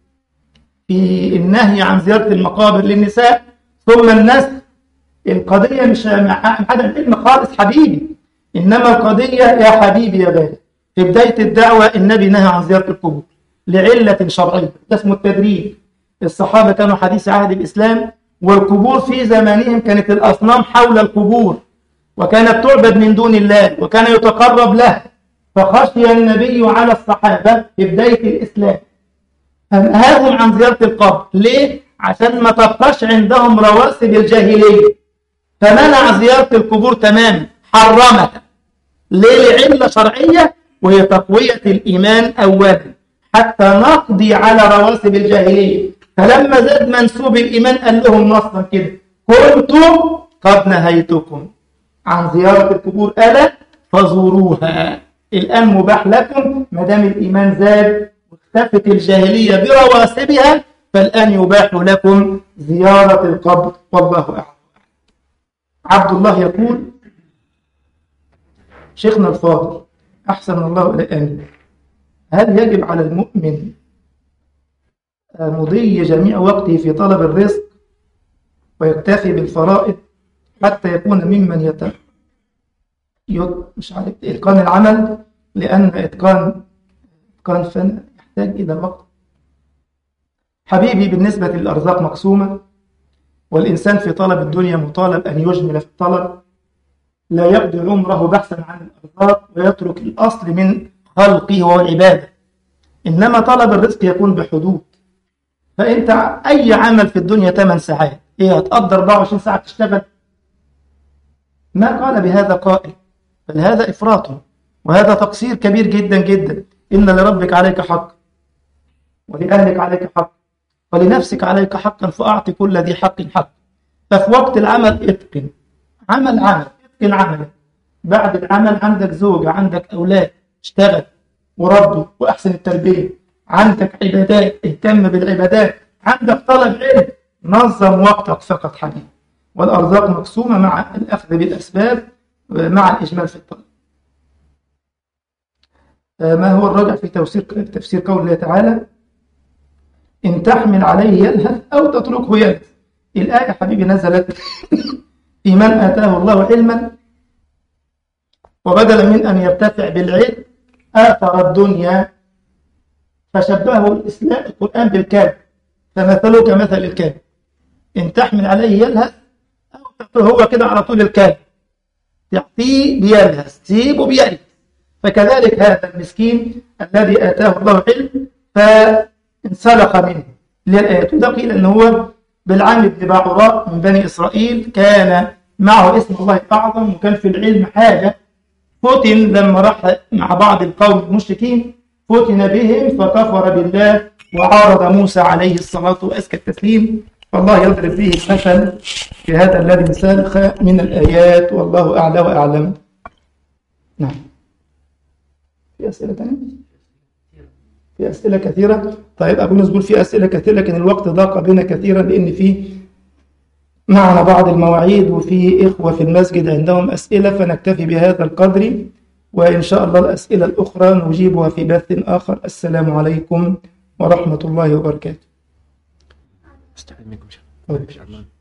في النهي عن زيارة المقابر للنساء ثم النسخ القضية مش مع عدم علم خالص حبيبي إنما القضية يا حبيبي يا غالي في بداية الدعوة النبي نهى عن زيارة القبور لعلة شرعية ده اسمه التدريب الصحابة كانوا حديث عهد الإسلام والقبور في زمانهم كانت الأصنام حول القبور وكانت تعبد من دون الله وكان يتقرب له فخشي النبي على الصحابة في بداية الإسلام فنهاهم عن زيارة القبر ليه؟ عشان ما تبقاش عندهم رواسب الجاهلية فمنع زيارة القبور تماما حرمها ليه لعلة شرعية وهي تقوية الإيمان أولا حتى نقضي على رواسب الجاهلية فلما زاد منسوب الإيمان قال لهم نصا كده كنتم قد نهيتكم عن زيارة القبور ألا فزوروها الآن مباح لكم ما دام الإيمان زاد واختفت الجاهلية برواسبها فالآن يباح لكم زيارة القبر والله أعلم عبد الله يقول شيخنا الفاضل أحسن الله إلى هل يجب على المؤمن مضي جميع وقته في طلب الرزق ويكتفي بالفرائض حتى يكون ممن يت... يت... مش عارف إتقان العمل لأن إتقان إتقان فن يحتاج إلى وقت حبيبي بالنسبة للأرزاق مقسومة والإنسان في طلب الدنيا مطالب أن يجمل في الطلب لا يقضي عمره بحثا عن الأرزاق ويترك الأصل من خلقه وهو العبادة إنما طلب الرزق يكون بحدود فأنت أي عمل في الدنيا 8 ساعات إيه هتقدر 24 ساعة تشتغل ما قال بهذا قائل بل هذا إفراط وهذا تقصير كبير جدا جدا إن لربك عليك حق ولأهلك عليك حق ولنفسك عليك حقا فأعطي كل ذي حق حق ففي وقت العمل اتقن عمل عمل اتقن عملك بعد العمل عندك زوجة عندك أولاد اشتغل وربي وأحسن التربية عندك عبادات اهتم بالعبادات عندك طلب علم نظم وقتك فقط حبيبي والأرزاق مقسومة مع الأخذ بالأسباب مع الإجمال في الطلب ما هو الراجع في تفسير تفسير قول الله تعالى إن تحمل عليه يلهث أو تتركه يلهث الآية حبيبي نزلت في من آتاه الله علما وبدلا من أن يرتفع بالعلم آثر الدنيا فشبهه الإسلام القرآن بالكلب فمثله كمثل الكلب إن تحمل عليه يلهث أو تتركه هو كده على طول الكلب تعطيه بيلهث تسيبه بيلهث فكذلك هذا المسكين الذي آتاه الله علم فانسلخ منه للآيات وده قيل أنه هو بالعام بن باعوراء من بني إسرائيل كان معه اسم الله الأعظم وكان في العلم حاجة فتن لما راح مع بعض القوم المشركين فتن بهم فكفر بالله وعارض موسى عليه الصلاة وأزكى التسليم فالله يضرب به المثل في هذا الذي انسلخ من الآيات والله أعلى وأعلم نعم في أسئلة تانية؟ في أسئلة كثيرة طيب أبو نزبول في أسئلة كثيرة لكن الوقت ضاق بنا كثيرا لأن في معنا بعض المواعيد وفي إخوة في المسجد عندهم أسئلة فنكتفي بهذا القدر وإن شاء الله الأسئلة الأخرى نجيبها في بث آخر السلام عليكم ورحمة الله وبركاته استفيد منكم طيب. شكرا